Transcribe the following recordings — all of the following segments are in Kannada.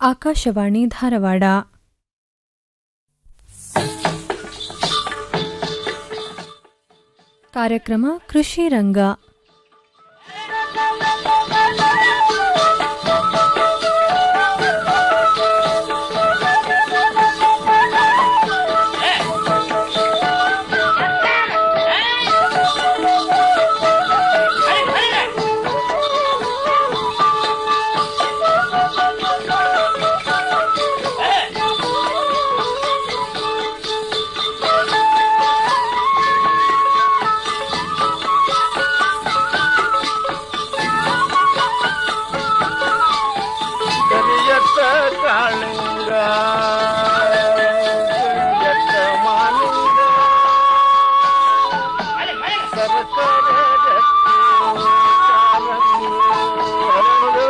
ಆಕಾಶವಾಣಿ ಧಾರವಾಡ ಕಾರ್ಯಕ್ರಮ ಕೃಷಿ ರಂಗ ಕರಿಯತ್ತ ಕಾಳಿಂಗ ಕರಿಯತ್ತ ಮಾಲಿಂಗ ಸರಸರ ರತ್ನ ಕಾಲಂಗಿ ಹರಳು.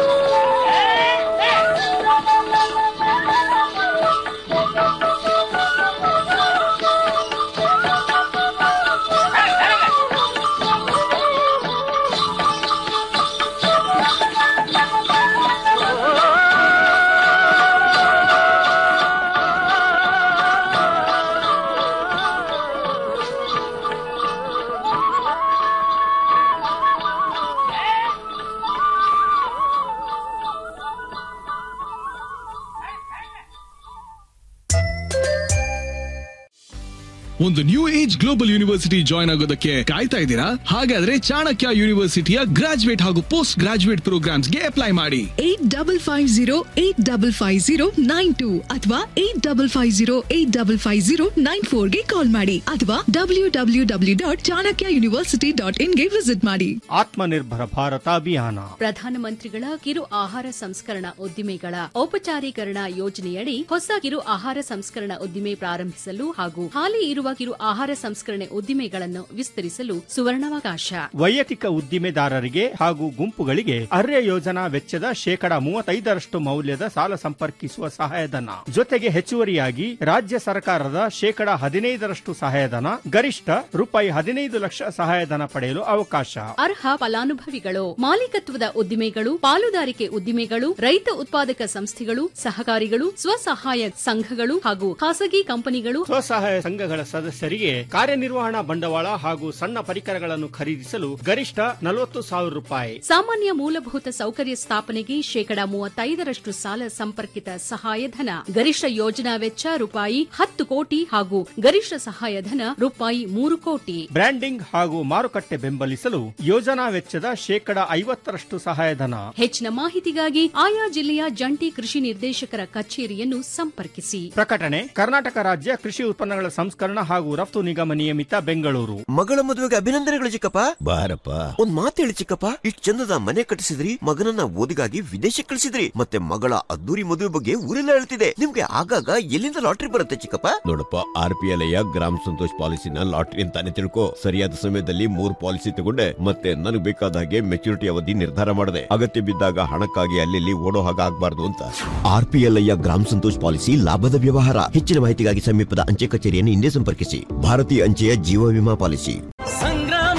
ಒಂದು new age global university join ಆಗೋದಕ್ಕೆ ಕಾಯ್ತಾ ಇದ್ದೀರಾ ಹಾಗಾದ್ರೆ ಚಾಣಕ್ಯ ಯೂನಿವರ್ಸಿಟಿಯ ಗ್ರಾಜುಯೇಟ್ ಹಾಗೂ ಪೋಸ್ಟ್ ಗ್ರಾಜುಯೇಟ್ ಪ್ರೋಗ್ರಾಮ್ಸ್ಗೆ ಅಪ್ಲೈ ಮಾಡಿ eight double five zero eight double five zero nine two ಅಥವಾ eight double five zero eight double five zero nine ಫೋರ್ಗೆ ಕಾಲ್ ಮಾಡಿ ಅಥವಾ W W W dot Chanakya university dot ಇನ್ಗೆ ವಿಸಿಟ್ ಮಾಡಿ ಆತ್ಮನಿರ್ಭರ ಭಾರತ ಅಭಿಯಾನ ಪ್ರಧಾನಮಂತ್ರಿಗಳ ಕಿರು ಆಹಾರ ಸಂಸ್ಕರಣಾ ಉದ್ದಿಮೆಗಳ ಔಪಚಾರೀಕರಣ ಯೋಜನೆಯಡಿ ಹೊಸ ಕಿರು ಆಹಾರ ಸಂಸ್ಕರಣಾ ಉದ್ದಿಮೆ ಪ್ರಾರಂಭಿಸಲು ಹಾಗೂ ಹಾಲಿ ಇರುವ ಕಿರು ಆಹಾರ ಸಂಸ್ಕರಣೆ ಉದ್ದಿಮೆಗಳನ್ನು ವಿಸ್ತರಿಸಲು ಸುವರ್ಣಾವಕಾಶ ವೈಯಕ್ತಿಕ ಉದ್ದಿಮೆದಾರರಿಗೆ ಹಾಗೂ ಗುಂಪುಗಳಿಗೆ ಅರ್ಯ ಯೋಜನಾ ವೆಚ್ಚದ ಶೇಕಡ ಮೂವತ್ತೈದರಷ್ಟು ಮೌಲ್ಯದ ಸಾಲ ಸಂಪರ್ಕಿಸುವ ಸಹಾಯಧನ ಜೊತೆಗೆ ಹೆಚ್ಚುವರಿಯಾಗಿ ರಾಜ್ಯ ಸರ್ಕಾರದ ಶೇಕಡ ಹದಿನೈದರಷ್ಟು ಸಹಾಯಧನ ಗರಿಷ್ಠ ರೂಪಾಯಿ ಹದಿನೈದು ಲಕ್ಷ ಸಹಾಯಧನ ಪಡೆಯಲು ಅವಕಾಶ ಅರ್ಹ ಫಲಾನುಭವಿಗಳು ಮಾಲೀಕತ್ವದ ಉದ್ದಿಮೆಗಳು ಪಾಲುದಾರಿಕೆ ಉದ್ದಿಮೆಗಳು ರೈತ ಉತ್ಪಾದಕ ಸಂಸ್ಥೆಗಳು ಸಹಕಾರಿಗಳು ಸ್ವಸಹಾಯ ಸಂಘಗಳು ಹಾಗೂ ಖಾಸಗಿ ಕಂಪನಿಗಳು ಸ್ವಸಹಾಯ ಸಂಘಗಳ ಸದಸ್ಯರಿಗೆ ಕಾರ್ಯನಿರ್ವಹಣಾ ಬಂಡವಾಳ ಹಾಗೂ ಸಣ್ಣ ಪರಿಕರಗಳನ್ನು ಖರೀದಿಸಲು ಗರಿಷ್ಠ ನಲವತ್ತು ಸಾವಿರ ರೂಪಾಯಿ ಸಾಮಾನ್ಯ ಮೂಲಭೂತ ಸೌಕರ್ಯ ಸ್ಥಾಪನೆಗೆ ಶೇಕಡ ಮೂವತ್ತೈದರಷ್ಟು ಸಾಲ ಸಂಪರ್ಕಿತ ಸಹಾಯಧನ ಗರಿಷ್ಠ ಯೋಜನಾ ವೆಚ್ಚ ರೂಪಾಯಿ ಹತ್ತು ಕೋಟಿ ಹಾಗೂ ಗರಿಷ್ಠ ಸಹಾಯಧನ ರೂಪಾಯಿ ಮೂರು ಕೋಟಿ ಬ್ರ್ಯಾಂಡಿಂಗ್ ಹಾಗೂ ಮಾರುಕಟ್ಟೆ ಬೆಂಬಲಿಸಲು ಯೋಜನಾ ವೆಚ್ಚದ ಶೇಕಡ ಐವತ್ತರಷ್ಟು ಸಹಾಯಧನ ಹೆಚ್ಚಿನ ಮಾಹಿತಿಗಾಗಿ ಆಯಾ ಜಿಲ್ಲೆಯ ಜಂಟಿ ಕೃಷಿ ನಿರ್ದೇಶಕರ ಕಚೇರಿಯನ್ನು ಸಂಪರ್ಕಿಸಿ ಪ್ರಕಟಣೆ ಕರ್ನಾಟಕ ರಾಜ್ಯ ಕೃಷಿ ಉತ್ಪನ್ನಗಳ ಸಂಸ್ಕರಣ ಹಾಗೂ ರಫ್ತು ನಿಗಮ ನಿಯಮಿತ ಬೆಂಗಳೂರು ಮಗಳ ಮದುವೆಗೆ ಅಭಿನಂದನೆಗಳು ಚಿಕ್ಕಪ್ಪ ಬಾರಪ್ಪ ಒಂದ್ ಮಾತು ಹೇಳಿ ಚಿಕ್ಕಪ್ಪ ಇಷ್ಟ್ ಚಂದದ ಮನೆ ಕಟ್ಟಿಸಿದ್ರಿ ಮಗನನ್ನ ಓದಿಗಾಗಿ ವಿದೇಶಕ್ಕೆ ಕಳಿಸಿದ್ರಿ ಮತ್ತೆ ಮಗಳ ಅದ್ದೂರಿ ಮದುವೆ ಬಗ್ಗೆ ಊರೆಲ್ಲ ಹೇಳ್ತಿದೆ ನಿಮ್ಗೆ ಆಗಾಗ ಎಲ್ಲಿಂದ ಲಾಟ್ರಿ ಬರುತ್ತೆ ಚಿಕ್ಕಪ್ಪ ನೋಡಪ್ಪ ಆರ್ ಪಿ ಎಲ್ ಗ್ರಾಮ ಸಂತೋಷ್ ಪಾಲಿಸಿನ ಲಾಟ್ರಿ ಅಂತಾನೆ ತಿಳ್ಕೊ ಸರಿಯಾದ ಸಮಯದಲ್ಲಿ ಮೂರ್ ಪಾಲಿಸಿ ತಗೊಂಡೆ ಮತ್ತೆ ನನಗೆ ಬೇಕಾದ ಹಾಗೆ ಮೆಚುರಿಟಿ ಅವಧಿ ನಿರ್ಧಾರ ಮಾಡಿದೆ ಅಗತ್ಯ ಬಿದ್ದಾಗ ಹಣಕ್ಕಾಗಿ ಅಲ್ಲಿ ಓಡೋ ಹಾಗೆ ಆಗ್ಬಾರ್ದು ಅಂತ ಆರ್ ಪಿ ಎಲ್ ಗ್ರಾಮ ಸಂತೋಷ್ ಪಾಲಿಸಿ ಲಾಭದ ವ್ಯವಹಾರ ಹೆಚ್ಚಿನ ಮಾಹಿತಿಗಾಗಿ ಸಮೀಪದ ಅಂಚೆ ಕಚೇರಿಯನ್ನು ಹಿಂದೆ ಸಂಪರ್ಕಿಸಿ ಭಾರತೀಯ ಅಂಚೆಯ ಜೀವ ವಿಮಾ ಪಾಲಿಸಿ ಸಂಗ್ರಾಮ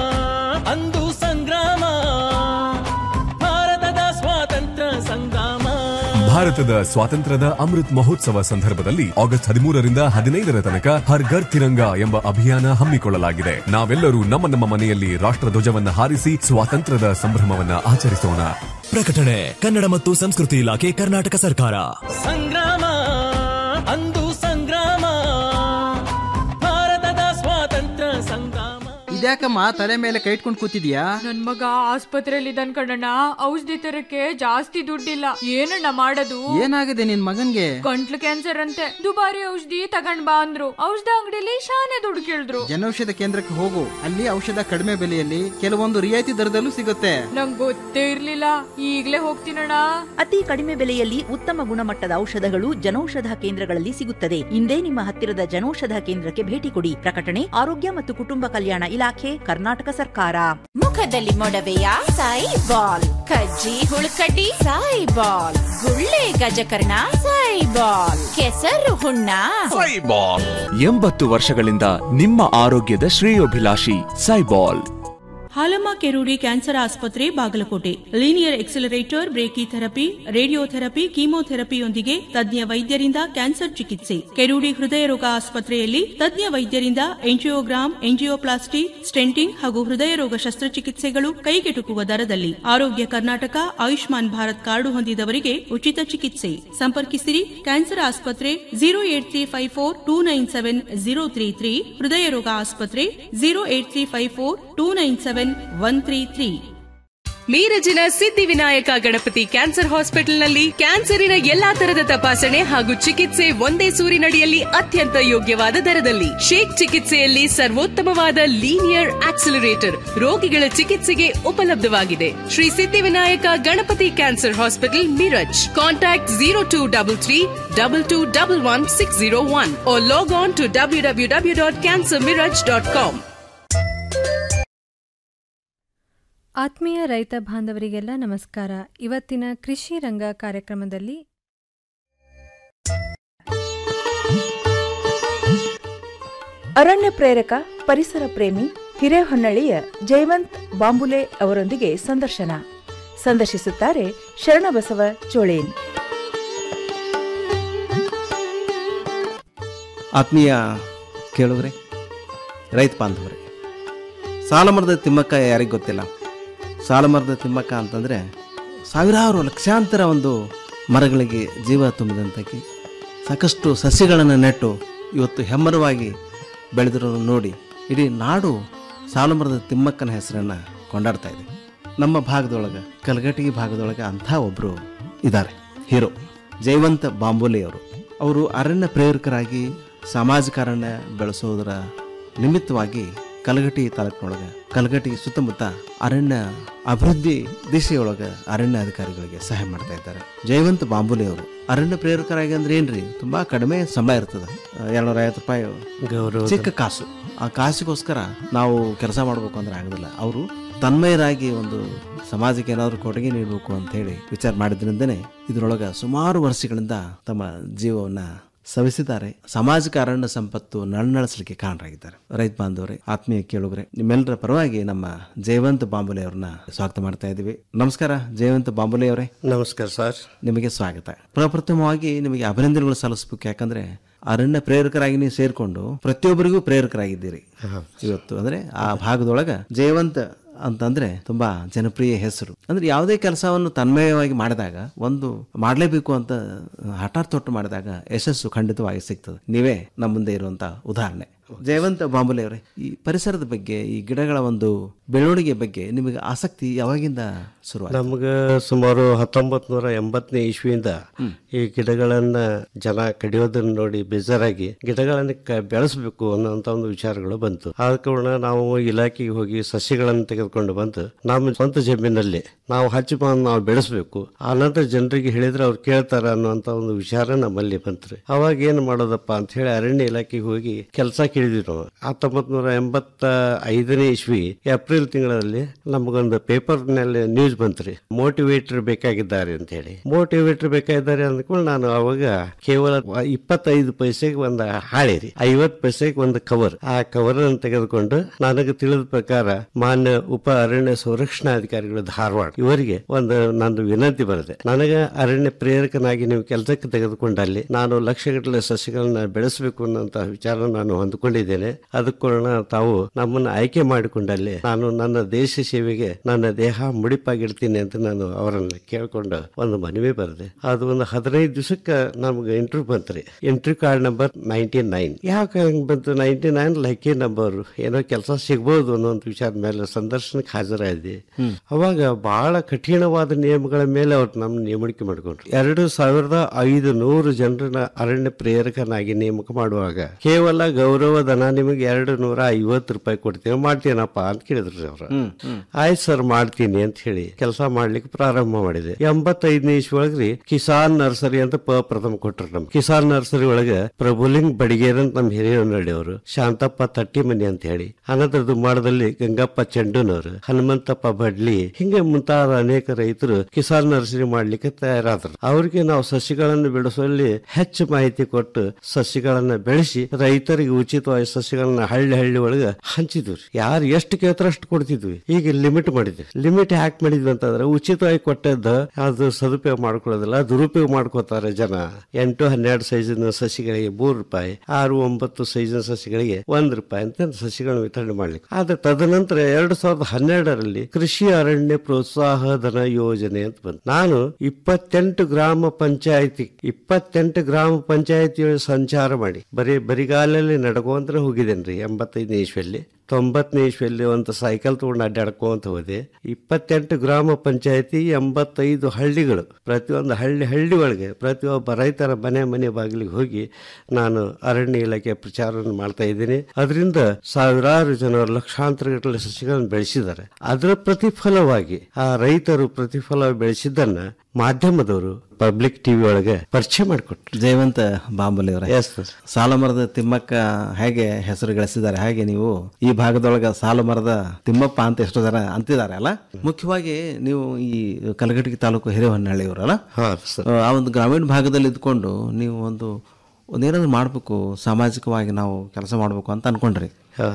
ಅಂದು ಸಂಗ್ರಾಮ ಭಾರತದ ಸ್ವಾತಂತ್ರ್ಯ ಸಂಗ್ರಾಮ ಭಾರತದ ಸ್ವಾತಂತ್ರ್ಯದ ಅಮೃತ್ ಮಹೋತ್ಸವ ಸಂದರ್ಭದಲ್ಲಿ ಆಗಸ್ಟ್ ಹದಿಮೂರರಿಂದ ಹದಿನೈದರ ತನಕ ಹರ್ ಘರ್ ತಿರಂಗ ಎಂಬ ಅಭಿಯಾನ ಹಮ್ಮಿಕೊಳ್ಳಲಾಗಿದೆ ನಾವೆಲ್ಲರೂ ನಮ್ಮ ನಮ್ಮ ಮನೆಯಲ್ಲಿ ರಾಷ್ಟ್ರ ಧ್ವಜವನ್ನ ಹಾರಿಸಿ ಸ್ವಾತಂತ್ರ್ಯದ ಸಂಭ್ರಮವನ್ನ ಆಚರಿಸೋಣ ಪ್ರಕಟಣೆ ಕನ್ನಡ ಮತ್ತು ಸಂಸ್ಕೃತಿ ಇಲಾಖೆ ಕರ್ನಾಟಕ ಸರ್ಕಾರ ಸಂಗ್ರಾಮ ಅಂದು ಸಂಗ್ರಾಮ ಭಾರತದ ಸ್ವಾತಂತ್ರ್ಯ ಸಂಗ್ರಾಮ ಇದ್ಯಾಕಮ್ಮ ತಲೆ ಮೇಲೆ ಕೈ ಇಟ್ಕೊಂಡು ಕೂತಿದ್ಯಾ ನನ್ ಮಗ ಆಸ್ಪತ್ರೆಯಲ್ಲಿ ಇದ್ದಾನ್ ಕಣಣ್ಣ ಔಷಧಿ ತರಕ್ಕೆ ಜಾಸ್ತಿ ದುಡ್ಡಿಲ್ಲ ಏನಣ್ಣ ಮಾಡೋದು ಏನಾಗಿದೆ ನಿನ್ ಮಗನ್ಗೆ ಗಂಟ್ಲು ಕ್ಯಾನ್ಸರ್ ಅಂತೆ ದುಬಾರಿ ಔಷಧಿ ತಗೊಂಡ್ ಬಾ ಅಂದ್ರು ಔಷಧ ಅಂಗಡಿಲಿ ಶಾನೆ ದುಡ್ಡು ಕೇಳಿದ್ರು ಜನೌಷಧ ಕೇಂದ್ರಕ್ಕೆ ಹೋಗು ಅಲ್ಲಿ ಔಷಧ ಕಡಿಮೆ ಬೆಲೆಯಲ್ಲಿ ಕೆಲವೊಂದು ರಿಯಾಯಿತಿ ದರದಲ್ಲೂ ಸಿಗುತ್ತೆ ನಂಗ್ ಗೊತ್ತೇ ಇರ್ಲಿಲ್ಲ ಈಗ್ಲೇ ಹೋಗ್ತೀನಣ್ಣ ಅತಿ ಕಡಿಮೆ ಬೆಲೆಯಲ್ಲಿ ಉತ್ತಮ ಗುಣಮಟ್ಟದ ಔಷಧಗಳು ಜನೌಷಧ ಕೇಂದ್ರಗಳಲ್ಲಿ ಸಿಗುತ್ತದೆ ಇಂದೇ ನಿಮ್ಮ ಹತ್ತಿರದ ಜನೌಷಧ ಕೇಂದ್ರಕ್ಕೆ ಭೇಟಿ ಕೊಡಿ ಪ್ರಕಟಣೆ ಆರೋಗ್ಯ ಮತ್ತು ಕುಟುಂಬ ಕಲ್ಯಾಣ ಇಲಾಖೆ ಕರ್ನಾಟಕ ಸರ್ಕಾರ ಮುಖದಲ್ಲಿ ಮೊಡವೆಯ ಸಾಯಿ ಬಾಲ್ ಕಜ್ಜಿ ಹುಳುಕಡ್ಡಿ ಸಾಯಿ ಬಾಲ್ ಗುಳ್ಳೆ ಗಜಕರ್ಣ ಸಾಯಿ ಬಾಲ್ ಕೆಸರು ಹುಣ್ಣ ಎಂಬತ್ತು ವರ್ಷಗಳಿಂದ ನಿಮ್ಮ ಆರೋಗ್ಯದ ಶ್ರೇಯೋಭಿಲಾಷಿ ಸೈಬಾಲ್ ಹಾಲಮ್ಮ ಕೆರೂಡಿ ಕ್ಯಾನ್ಸರ್ ಆಸ್ಪತ್ರೆ Bagalkot linear accelerator brachytherapy radiotherapy ಕೀಮೋಥೆರಪಿಯೊಂದಿಗೆ ತಜ್ಞ ವೈದ್ಯರಿಂದ ಕ್ಯಾನ್ಸರ್ ಚಿಕಿತ್ಸೆ ಕೆರೂಡಿ ಹೃದಯ ರೋಗ ಆಸ್ಪತ್ರೆಯಲ್ಲಿ ತಜ್ಞ ವೈದ್ಯರಿಂದ ಎಂಜಿಯೋಗ್ರಾಮ್ ಎಂಜಿಯೋಪ್ಲಾಸ್ಟಿ ಸ್ಟೆಂಟಿಂಗ್ ಹಾಗೂ ಹೃದಯ ರೋಗ ಶಸ್ತ್ರಚಿಕಿತ್ಸೆಗಳು ಕೈಗೆಟುಕುವ ದರದಲ್ಲಿ ಆರೋಗ್ಯ ಕರ್ನಾಟಕ ಆಯುಷ್ಮಾನ್ ಭಾರತ್ ಕಾರ್ಡು ಹೊಂದಿದವರಿಗೆ ಉಚಿತ ಚಿಕಿತ್ಸೆ ಸಂಪರ್ಕಿಸಿರಿ ಕ್ಯಾನ್ಸರ್ ಆಸ್ಪತ್ರೆ zero eight three five four two nine seven zero three three ಹೃದಯ ರೋಗ ಆಸ್ಪತ್ರೆ zero eight three five four two nine seven one three three ಮೀರಜಿನ ಸಿದ್ಧಿವಿನಾಯಕ ಗಣಪತಿ ಕ್ಯಾನ್ಸರ್ ಹಾಸ್ಪಿಟಲ್ನಲ್ಲಿ ಕ್ಯಾನ್ಸರಿನ ಎಲ್ಲಾ ತರದ ತಪಾಸಣೆ ಹಾಗೂ ಚಿಕಿತ್ಸೆ ಒಂದೇ ಸೂರಿನಡಿಯಲ್ಲಿ ಅತ್ಯಂತ ಯೋಗ್ಯವಾದ ದರದಲ್ಲಿ ಶೇಕ್ ಚಿಕಿತ್ಸೆಯಲ್ಲಿ ಸರ್ವೋತ್ತಮವಾದ ಲೀನಿಯರ್ ಆಕ್ಸಿಲರೇಟರ್ ರೋಗಿಗಳ ಚಿಕಿತ್ಸೆಗೆ ಉಪಲಬ್ಧವಾಗಿದೆ Shri Siddhivinayak Ganapati cancer hospital Miraj contact zero two double three double two double one six zero one log on to W W W dot cancer Miraj dot com ಆತ್ಮೀಯ ರೈತ ಬಾಂಧವರಿಗೆಲ್ಲ ನಮಸ್ಕಾರ ಇವತ್ತಿನ ಕೃಷಿ ರಂಗ ಕಾರ್ಯಕ್ರಮದಲ್ಲಿ ಅರಣ್ಯ ಪ್ರೇರಕ ಪರಿಸರ ಪ್ರೇಮಿ ಹಿರೇಹೊನ್ನಳ್ಳಿಯ ಜಯವಂತ್ ಬಾಂಬುಲೆ ಅವರೊಂದಿಗೆ ಸಂದರ್ಶನ ಸಂದರ್ಶಿಸುತ್ತಾರೆ ಶರಣಬಸವ ಚೋಳೇನ್ ಆತ್ಮೀಯ ಕೇಳುಗರೆ ರೈತ ಬಾಂಧವರೇ ಸಾಲಮರದ ತಿಮ್ಮಕ್ಕ ಯಾರಿಗೆ ಗೊತ್ತಿಲ್ಲ ಸಾಲಮರದ ತಿಮ್ಮಕ್ಕ ಅಂತಂದರೆ ಸಾವಿರಾರು ಲಕ್ಷಾಂತರ ಒಂದು ಮರಗಳಿಗೆ ಜೀವ ತುಂಬಿದಂತಾಗಿ ಸಾಕಷ್ಟು ಸಸ್ಯಗಳನ್ನು ನೆಟ್ಟು ಇವತ್ತು ಹೆಮ್ಮರವಾಗಿ ಬೆಳೆದಿರೋದು ನೋಡಿ ಇಡೀ ನಾಡು ಸಾಲಮರದ ತಿಮ್ಮಕ್ಕನ ಹೆಸರನ್ನು ಕೊಂಡಾಡ್ತಾ ಇದೆ ನಮ್ಮ ಭಾಗದೊಳಗೆ ಕಲಗಟಗಿ ಭಾಗದೊಳಗೆ ಅಂಥ ಒಬ್ಬರು ಇದ್ದಾರೆ ಹೀರೋ ಜಯವಂತ ಬಾಂಬೋಲಿ ಅವರು ಅವರು ಅರಣ್ಯ ಪ್ರೇರಕರಾಗಿ ಸಾಮಾಜಿಕ ಅರಣ್ಯ ಬೆಳೆಸೋದರ ನಿಮಿತ್ತವಾಗಿ ಕಲಗಟಿ ತಾಲೂಕಿನೊಳಗೆ ಕಲಗಟಿ ಸುತ್ತಮುತ್ತ ಅರಣ್ಯ ಅಭಿವೃದ್ಧಿ ದಿಶೆಯೊಳಗೆ ಅರಣ್ಯ ಅಧಿಕಾರಿಗಳಿಗೆ ಸಹಾಯ ಮಾಡ್ತಾ ಇದ್ದಾರೆ ಜಯವಂತ ಬಾಂಬುಲಿ ಅವರು ಅರಣ್ಯ ಪ್ರೇರಕರಾಗಿ ಅಂದ್ರೆ ಏನ್ರಿ ತುಂಬಾ ಕಡಿಮೆ ಸಂಬಳ ಇರ್ತದೆ ಎರಡ್ನೂರ ಐವತ್ತು ರೂಪಾಯಿ ಗೌರವ ಚಿಕ್ಕ ಕಾಸು ಆ ಕಾಸಿಗೋಸ್ಕರ ನಾವು ಕೆಲಸ ಮಾಡಬೇಕು ಅಂದ್ರೆ ಆಗೋದಿಲ್ಲ ಅವರು ತನ್ಮಯರಾಗಿ ಒಂದು ಸಮಾಜಕ್ಕೆ ಏನಾದರೂ ಕೊಡುಗೆ ನೀಡಬೇಕು ಅಂತ ಹೇಳಿ ವಿಚಾರ ಮಾಡಿದ್ರಿಂದನೇ ಇದರೊಳಗೆ ಸುಮಾರು ವರ್ಷಗಳಿಂದ ತಮ್ಮ ಜೀವವನ್ನ ಸವಿಸಿದ್ದಾರೆ ಸಾಮಾಜಿಕ ಅರಣ್ಯ ಸಂಪತ್ತು ನಳನಳಿಸಲಿಕ್ಕೆ ಕಾರಣರಾಗಿದ್ದಾರೆ ರೈತ ಬಾಂಧವರೇ ಆತ್ಮೀಯ ಕೇಳುಗರೆ ನಿಮ್ಮೆಲ್ಲರ ಪರವಾಗಿ ನಮ್ಮ ಜಯವಂತ ಬಾಂಬುಲೆ ಅವ್ರನ್ನ ಸ್ವಾಗತ ಮಾಡ್ತಾ ಇದ್ದೀವಿ ನಮಸ್ಕಾರ ಜಯವಂತ ಬಾಂಬುಲೆ ಅವರೇ ನಮಸ್ಕಾರ ಸರ್ ನಿಮಗೆ ಸ್ವಾಗತ ಪ್ರಪ್ರಥಮವಾಗಿ ನಿಮಗೆ ಅಭಿನಂದನೆಗಳು ಸಲ್ಲಿಸಬೇಕು ಯಾಕಂದ್ರೆ ಅರಣ್ಯ ಪ್ರೇರಕರಾಗಿ ನೀವು ಸೇರ್ಕೊಂಡು ಪ್ರತಿಯೊಬ್ಬರಿಗೂ ಪ್ರೇರಕರಾಗಿದ್ದೀರಿ ಇವತ್ತು ಅಂದ್ರೆ ಆ ಭಾಗದೊಳಗ ಜಯವಂತ ಅಂತಂದ್ರೆ ತುಂಬಾ ಜನಪ್ರಿಯ ಹೆಸರು ಅಂದ್ರೆ ಯಾವುದೇ ಕೆಲಸವನ್ನು ತನ್ಮಯವಾಗಿ ಮಾಡಿದಾಗ ಒಂದು ಮಾಡಲೇಬೇಕು ಅಂತ ಹಠ ತೊಟ್ಟು ಮಾಡಿದಾಗ ಯಶಸ್ಸು ಖಂಡಿತವಾಗಿ ಸಿಗ್ತದೆ ನೀವೇ ನಮ್ಮ ಮುಂದೆ ಇರುವಂತ ಉದಾಹರಣೆ ಜಯವಂತ ಬಾಂಬುಲೆ ಅವರೇ ಈ ಪರಿಸರದ ಬಗ್ಗೆ ಈ ಗಿಡಗಳ ಒಂದು ಬೆಳವಣಿಗೆ ಬಗ್ಗೆ ನಿಮಗೆ ಆಸಕ್ತಿ ಯಾವಾಗಿಂದ ಶುರು ನಮ್ಗೆ ಸುಮಾರು ಹತ್ತೊಂಬತ್ ನೂರ ಎಂಬತ್ತನೇ ಇಸ್ವಿಯಿಂದ ಈ ಗಿಡಗಳನ್ನ ಜನ ಕಡಿಯೋದನ್ನ ನೋಡಿ ಬೇಜಾರಾಗಿ ಗಿಡಗಳನ್ನ ಕ- ಬೆಳೆಸ್ಬೇಕು ಅನ್ನೋಂತ ಒಂದು ವಿಚಾರಗಳು ಬಂತು ಆದ ಕಾರಣ ನಾವು ಇಲಾಖೆಗೆ ಹೋಗಿ ಸಸ್ಯಗಳನ್ನು ತೆಗೆದುಕೊಂಡು ಬಂದು ನಮ್ಮ ಸ್ವಂತ ಜಮೀನಲ್ಲಿ ನಾವು ಹಚ್ಚಿ ಬಂದು ನಾವು ಬೆಳೆಸ್ಬೇಕು ಆನಂತರ ಜನರಿಗೆ ಹೇಳಿದ್ರೆ ಅವ್ರು ಕೇಳ್ತಾರ ಅನ್ನುವಂತ ಒಂದು ವಿಚಾರ ನಮ್ಮಲ್ಲಿ ಬಂತ್ರಿ ಅವಾಗ ಏನ್ ಮಾಡೋದಪ್ಪ ಅಂತ ಹೇಳಿ ಅರಣ್ಯ ಇಲಾಖೆಗೆ ಹೋಗಿ ಕೆಲಸ ಕೇಳಿದ್ವಿ ನಾವು ಹತ್ತೊಂಬತ್ ನೂರ ಎಂಬತ್ತ ಐದನೇ ಇಸ್ವಿ ಏಪ್ರಿಲ್ ತಿಂಗಳಲ್ಲಿ ನಮಗೊಂದು ಪೇಪರ್ ನಲ್ಲಿ ನ್ಯೂಸ್ ಬಂತ್ರಿ ಮೋಟಿವೇಟರ್ ಬೇಕಾಗಿದ್ದಾರೆ ಅಂತ ಹೇಳಿ ಮೋಟಿವೇಟರ್ ಬೇಕಾಗಿದ್ದಾರೆ ಅಂದ್ಕೊಂಡು ನಾನು ಅವಾಗ ಕೇವಲ ಇಪ್ಪತ್ತೈದು ಪೈಸೆಗೆ ಒಂದು ಹಾಳೆ ರೀ ಐವತ್ ಪೈಸೆಗೆ ಒಂದು ಕವರ್ ಆ ಕವರ್ ಅನ್ನು ತೆಗೆದುಕೊಂಡು ನನಗೆ ತಿಳಿದ ಪ್ರಕಾರ ಮಾನ್ಯ ಉಪ ಅರಣ್ಯ ಸಂರಕ್ಷಣಾಧಿಕಾರಿಗಳು ಧಾರವಾಡ ಇವರಿಗೆ ಒಂದು ನಂದು ವಿನಂತಿ ಬರುತ್ತೆ ನನಗೆ ಅರಣ್ಯ ಪ್ರೇರಕನಾಗಿ ನೀವು ಕೆಲಸಕ್ಕೆ ತೆಗೆದುಕೊಂಡಲ್ಲಿ ನಾನು ಲಕ್ಷಗಟ್ಟಲೆ ಸಸ್ಯಗಳನ್ನ ಬೆಳೆಸಬೇಕು ಅನ್ನೋಂತ ವಿಚಾರ ನಾನು ಹೊಂದಿಕೊಂಡಿದ್ದೇನೆ ಅದಕ್ಕೋಣ ತಾವು ನಮ್ಮನ್ನು ಆಯ್ಕೆ ಮಾಡಿಕೊಂಡಲ್ಲಿ ನಾನು ನನ್ನ ದೇಶ ಸೇವೆಗೆ ನನ್ನ ದೇಹ ಮುಡಿಪಾಗಿಡ್ತೀನಿ ಅಂತ ನಾನು ಅವರನ್ನ ಕೇಳ್ಕೊಂಡು ಒಂದು ಮನವಿ ಬರೆದೆ ಅದು ಒಂದು ಹದಿನೈದು ದಿವಸಕ್ಕೆ ನಮ್ಗೆ ಇಂಟರ್ವ್ಯೂ ಬಂತ್ರಿ entry card number ninety nine ಯಾಕೆ ಹಂಗ್ ಬಂತು ನೈನ್ಟಿ ನೈನ್ ಲಕ್ಕಿ ನಂಬರ್ ಏನೋ ಕೆಲಸ ಸಿಗ್ಬೋದು ಅನ್ನೋ ಒಂದು ವಿಚಾರದ ಮೇಲೆ ಸಂದರ್ಶನಕ್ಕೆ ಹಾಜರಾದೆ ಅವಾಗ ಬಹಳ ಕಠಿಣವಾದ ನಿಯಮಗಳ ಮೇಲೆ ಅವ್ರು ನಮ್ಮ ನೇಮಣಿಕೆ ಮಾಡಿಕೊಂಡ್ರು ಎರಡು ಸಾವಿರದ ಐದು ನೂರು ಜನರನ್ನ ಅರಣ್ಯ ಪ್ರೇರಕನಾಗಿ ನೇಮಕ ಮಾಡುವಾಗ ಕೇವಲ ಗೌರವ ಧನ ನಿಮಗೆ ಎರಡು ನೂರ ಐವತ್ತು ರೂಪಾಯಿ ಕೊಡ್ತೀವಿ ಮಾಡ್ತೀನಪ್ಪ ಅಂತ ಕೇಳಿದ್ರು ಅವ್ರು ಆಯ್ತು ಸರ್ ಮಾಡ್ತೀನಿ ಅಂತ ಹೇಳಿ ಕೆಲಸ ಮಾಡ್ಲಿಕ್ಕೆ ಪ್ರಾರಂಭ ಮಾಡಿದೆ ಎಂಬತ್ತೈದನೇ ಇಸ್ವಿ ಒಳಗ್ರಿ ಕಿಸಾನ್ ನರ್ಸರಿ ಅಂತ ಪ ಪ್ರಥಮ ಕೊಟ್ರು ನಮ್ ಕಿಸಾನ್ ನರ್ಸರಿ ಒಳಗೆ ಪ್ರಭುಲಿಂಗ್ ಬಡಿಗೇರ್ ಅಂತ ನಮ್ ಹಿರಿಯನಹಳ್ಳಿ ಅವರು ಶಾಂತಪ್ಪ ತಟ್ಟಿಮನಿ ಅಂತ ಹೇಳಿ ಅನಂತರ ದುಮ್ಮಾಡದಲ್ಲಿ ಗಂಗಪ್ಪ ಚೆಂಡೂನವರು ಹನುಮಂತಪ್ಪ ಬಡ್ಲಿ ಹಿಂಗೆ ಮುಂತಾದ ಅನೇಕ ರೈತರು ಕಿಸಾನ್ ನರ್ಸರಿ ಮಾಡ್ಲಿಕ್ಕೆ ತಯಾರಾದ್ರು ಅವ್ರಿಗೆ ನಾವು ಸಸಿಗಳನ್ನು ಬೆಳೆಸುವಲ್ಲಿ ಹೆಚ್ಚು ಮಾಹಿತಿ ಕೊಟ್ಟು ಸಸಿಗಳನ್ನ ಬೆಳೆಸಿ ರೈತರಿಗೆ ಉಚಿತ ಉಚಿತವಾಗಿ ಸಸ್ಯಗಳನ್ನ ಹಳ್ಳಿ ಹಳ್ಳಿ ಒಳಗೆ ಹಂಚಿದ್ವಿ ಯಾರು ಎಷ್ಟು ಕೇಳ್ತಾರ ಅಷ್ಟು ಕೊಡ್ತಿದ್ವಿ ಈಗ ಲಿಮಿಟ್ ಮಾಡಿದ್ವಿ ಲಿಮಿಟ್ ಯಾಕೆ ಮಾಡಿದ್ವಿ ಅಂತಂದ್ರೆ ಉಚಿತವಾಗಿ ಕೊಟ್ಟದ್ದು ಅದು ಸದುಪಯೋಗ ಮಾಡ್ಕೊಳ್ಳೋದಿಲ್ಲ ದುರುಪಯೋಗ ಮಾಡ್ಕೋತಾರೆ ಜನ ಎಂಟು ಹನ್ನೆರಡು ಸೈಜಿನ ಸಸಿಗಳಿಗೆ ಮೂರು ರೂಪಾಯಿ ಆರು ಒಂಬತ್ತು ಸೈಜಿನ ಸಸಿಗಳಿಗೆ ಒಂದ್ ರೂಪಾಯಿ ಅಂತ ಸಸಿಗಳನ್ನು ವಿತರಣೆ ಮಾಡ್ಲಿಕ್ಕೆ ಆದ್ರೆ ತದನಂತರ ಎರಡ್ ಸಾವಿರದ ಹನ್ನೆರಡರಲ್ಲಿ ಕೃಷಿ ಅರಣ್ಯ ಪ್ರೋತ್ಸಾಹ ಧನ ಯೋಜನೆ ಅಂತ ಬಂತು ನಾನು ಇಪ್ಪತ್ತೆಂಟು ಗ್ರಾಮ ಪಂಚಾಯತಿ ಇಪ್ಪತ್ತೆಂಟು ಗ್ರಾಮ ಪಂಚಾಯತಿ ಸಂಚಾರ ಮಾಡಿ ಬರೀ ಬರಿಗಾಲಲ್ಲಿ ನಡ್ಕೊಂತ ಹೋಗಿದ್ದೇನ್ರಿ ಎಂಬತ್ತೈದನೇ ಇಸ್ವಿಯಲ್ಲಿ ತೊಂಬತ್ತನೇ ಇಸ್ವಿಯಲ್ಲಿ ಒಂದು ಸೈಕಲ್ ತಗೊಂಡು ಅಡ್ಡಾಡ್ಕೊಂತ ಹೋದೆ ಇಪ್ಪತ್ತೆಂಟು ಗ್ರಾಮ ಪಂಚಾಯತಿ ಎಂಬತ್ತೈದು ಹಳ್ಳಿಗಳು ಪ್ರತಿಯೊಂದು ಹಳ್ಳಿ ಹಳ್ಳಿ ಒಳಗೆ ಪ್ರತಿಯೊಬ್ಬ ರೈತರ ಮನೆ ಮನೆ ಬಾಗಿಲಿಗೆ ಹೋಗಿ ನಾನು ಅರಣ್ಯ ಇಲಾಖೆ ಪ್ರಚಾರವನ್ನು ಮಾಡ್ತಾ ಇದ್ದೀನಿ ಅದರಿಂದ ಸಾವಿರಾರು ಜನರು ಲಕ್ಷಾಂತರ ಗಟ್ಟಲೆ ಸಸಿಗಳನ್ನು ಬೆಳೆಸಿದ್ದಾರೆ ಅದರ ಪ್ರತಿಫಲವಾಗಿ ಆ ರೈತರು ಪ್ರತಿಫಲ ಬೆಳೆಸಿದ್ದನ್ನ ಮಾಧ್ಯಮದವರು ಪಬ್ಲಿಕ್ ಟಿವಿ ಒಳಗೆ ಪರಿಚಯ ಮಾಡಿಕೊಟ್ರು ಜಯವಂತ ಬಾಂಬುಲಿ ಅವರೇ ಎಸ್ ಸರ್ ಸಾಲ ಮರದ ತಿಮ್ಮಕ್ಕ ಹೇಗೆ ಹೆಸರು ಗಳಿಸಿದ್ದಾರೆ ಹಾಗೆ ನೀವು ಈ ಭಾಗದೊಳಗ ಸಾಲ ಮರದ ತಿಮ್ಮಪ್ಪ ಅಂತ ಎಷ್ಟೋ ಜನ ಅಂತಿದ್ದಾರೆ ಅಲ್ಲ ಮುಖ್ಯವಾಗಿ ನೀವು ಈ ಕಲಘಟಗಿ ತಾಲೂಕು ಹಿರೇಹೊನ್ನಳ್ಳಿಯವರಲ್ಲ ಆ ಒಂದು ಗ್ರಾಮೀಣ ಭಾಗದಲ್ಲಿ ಇದ್ಕೊಂಡು ನೀವು ಒಂದು ಒಂದೇನಾದ್ರು ಮಾಡಬೇಕು ಸಾಮಾಜಿಕವಾಗಿ ನಾವು ಕೆಲಸ ಮಾಡಬೇಕು ಅಂತ ಅನ್ಕೊಂಡ್ರಿ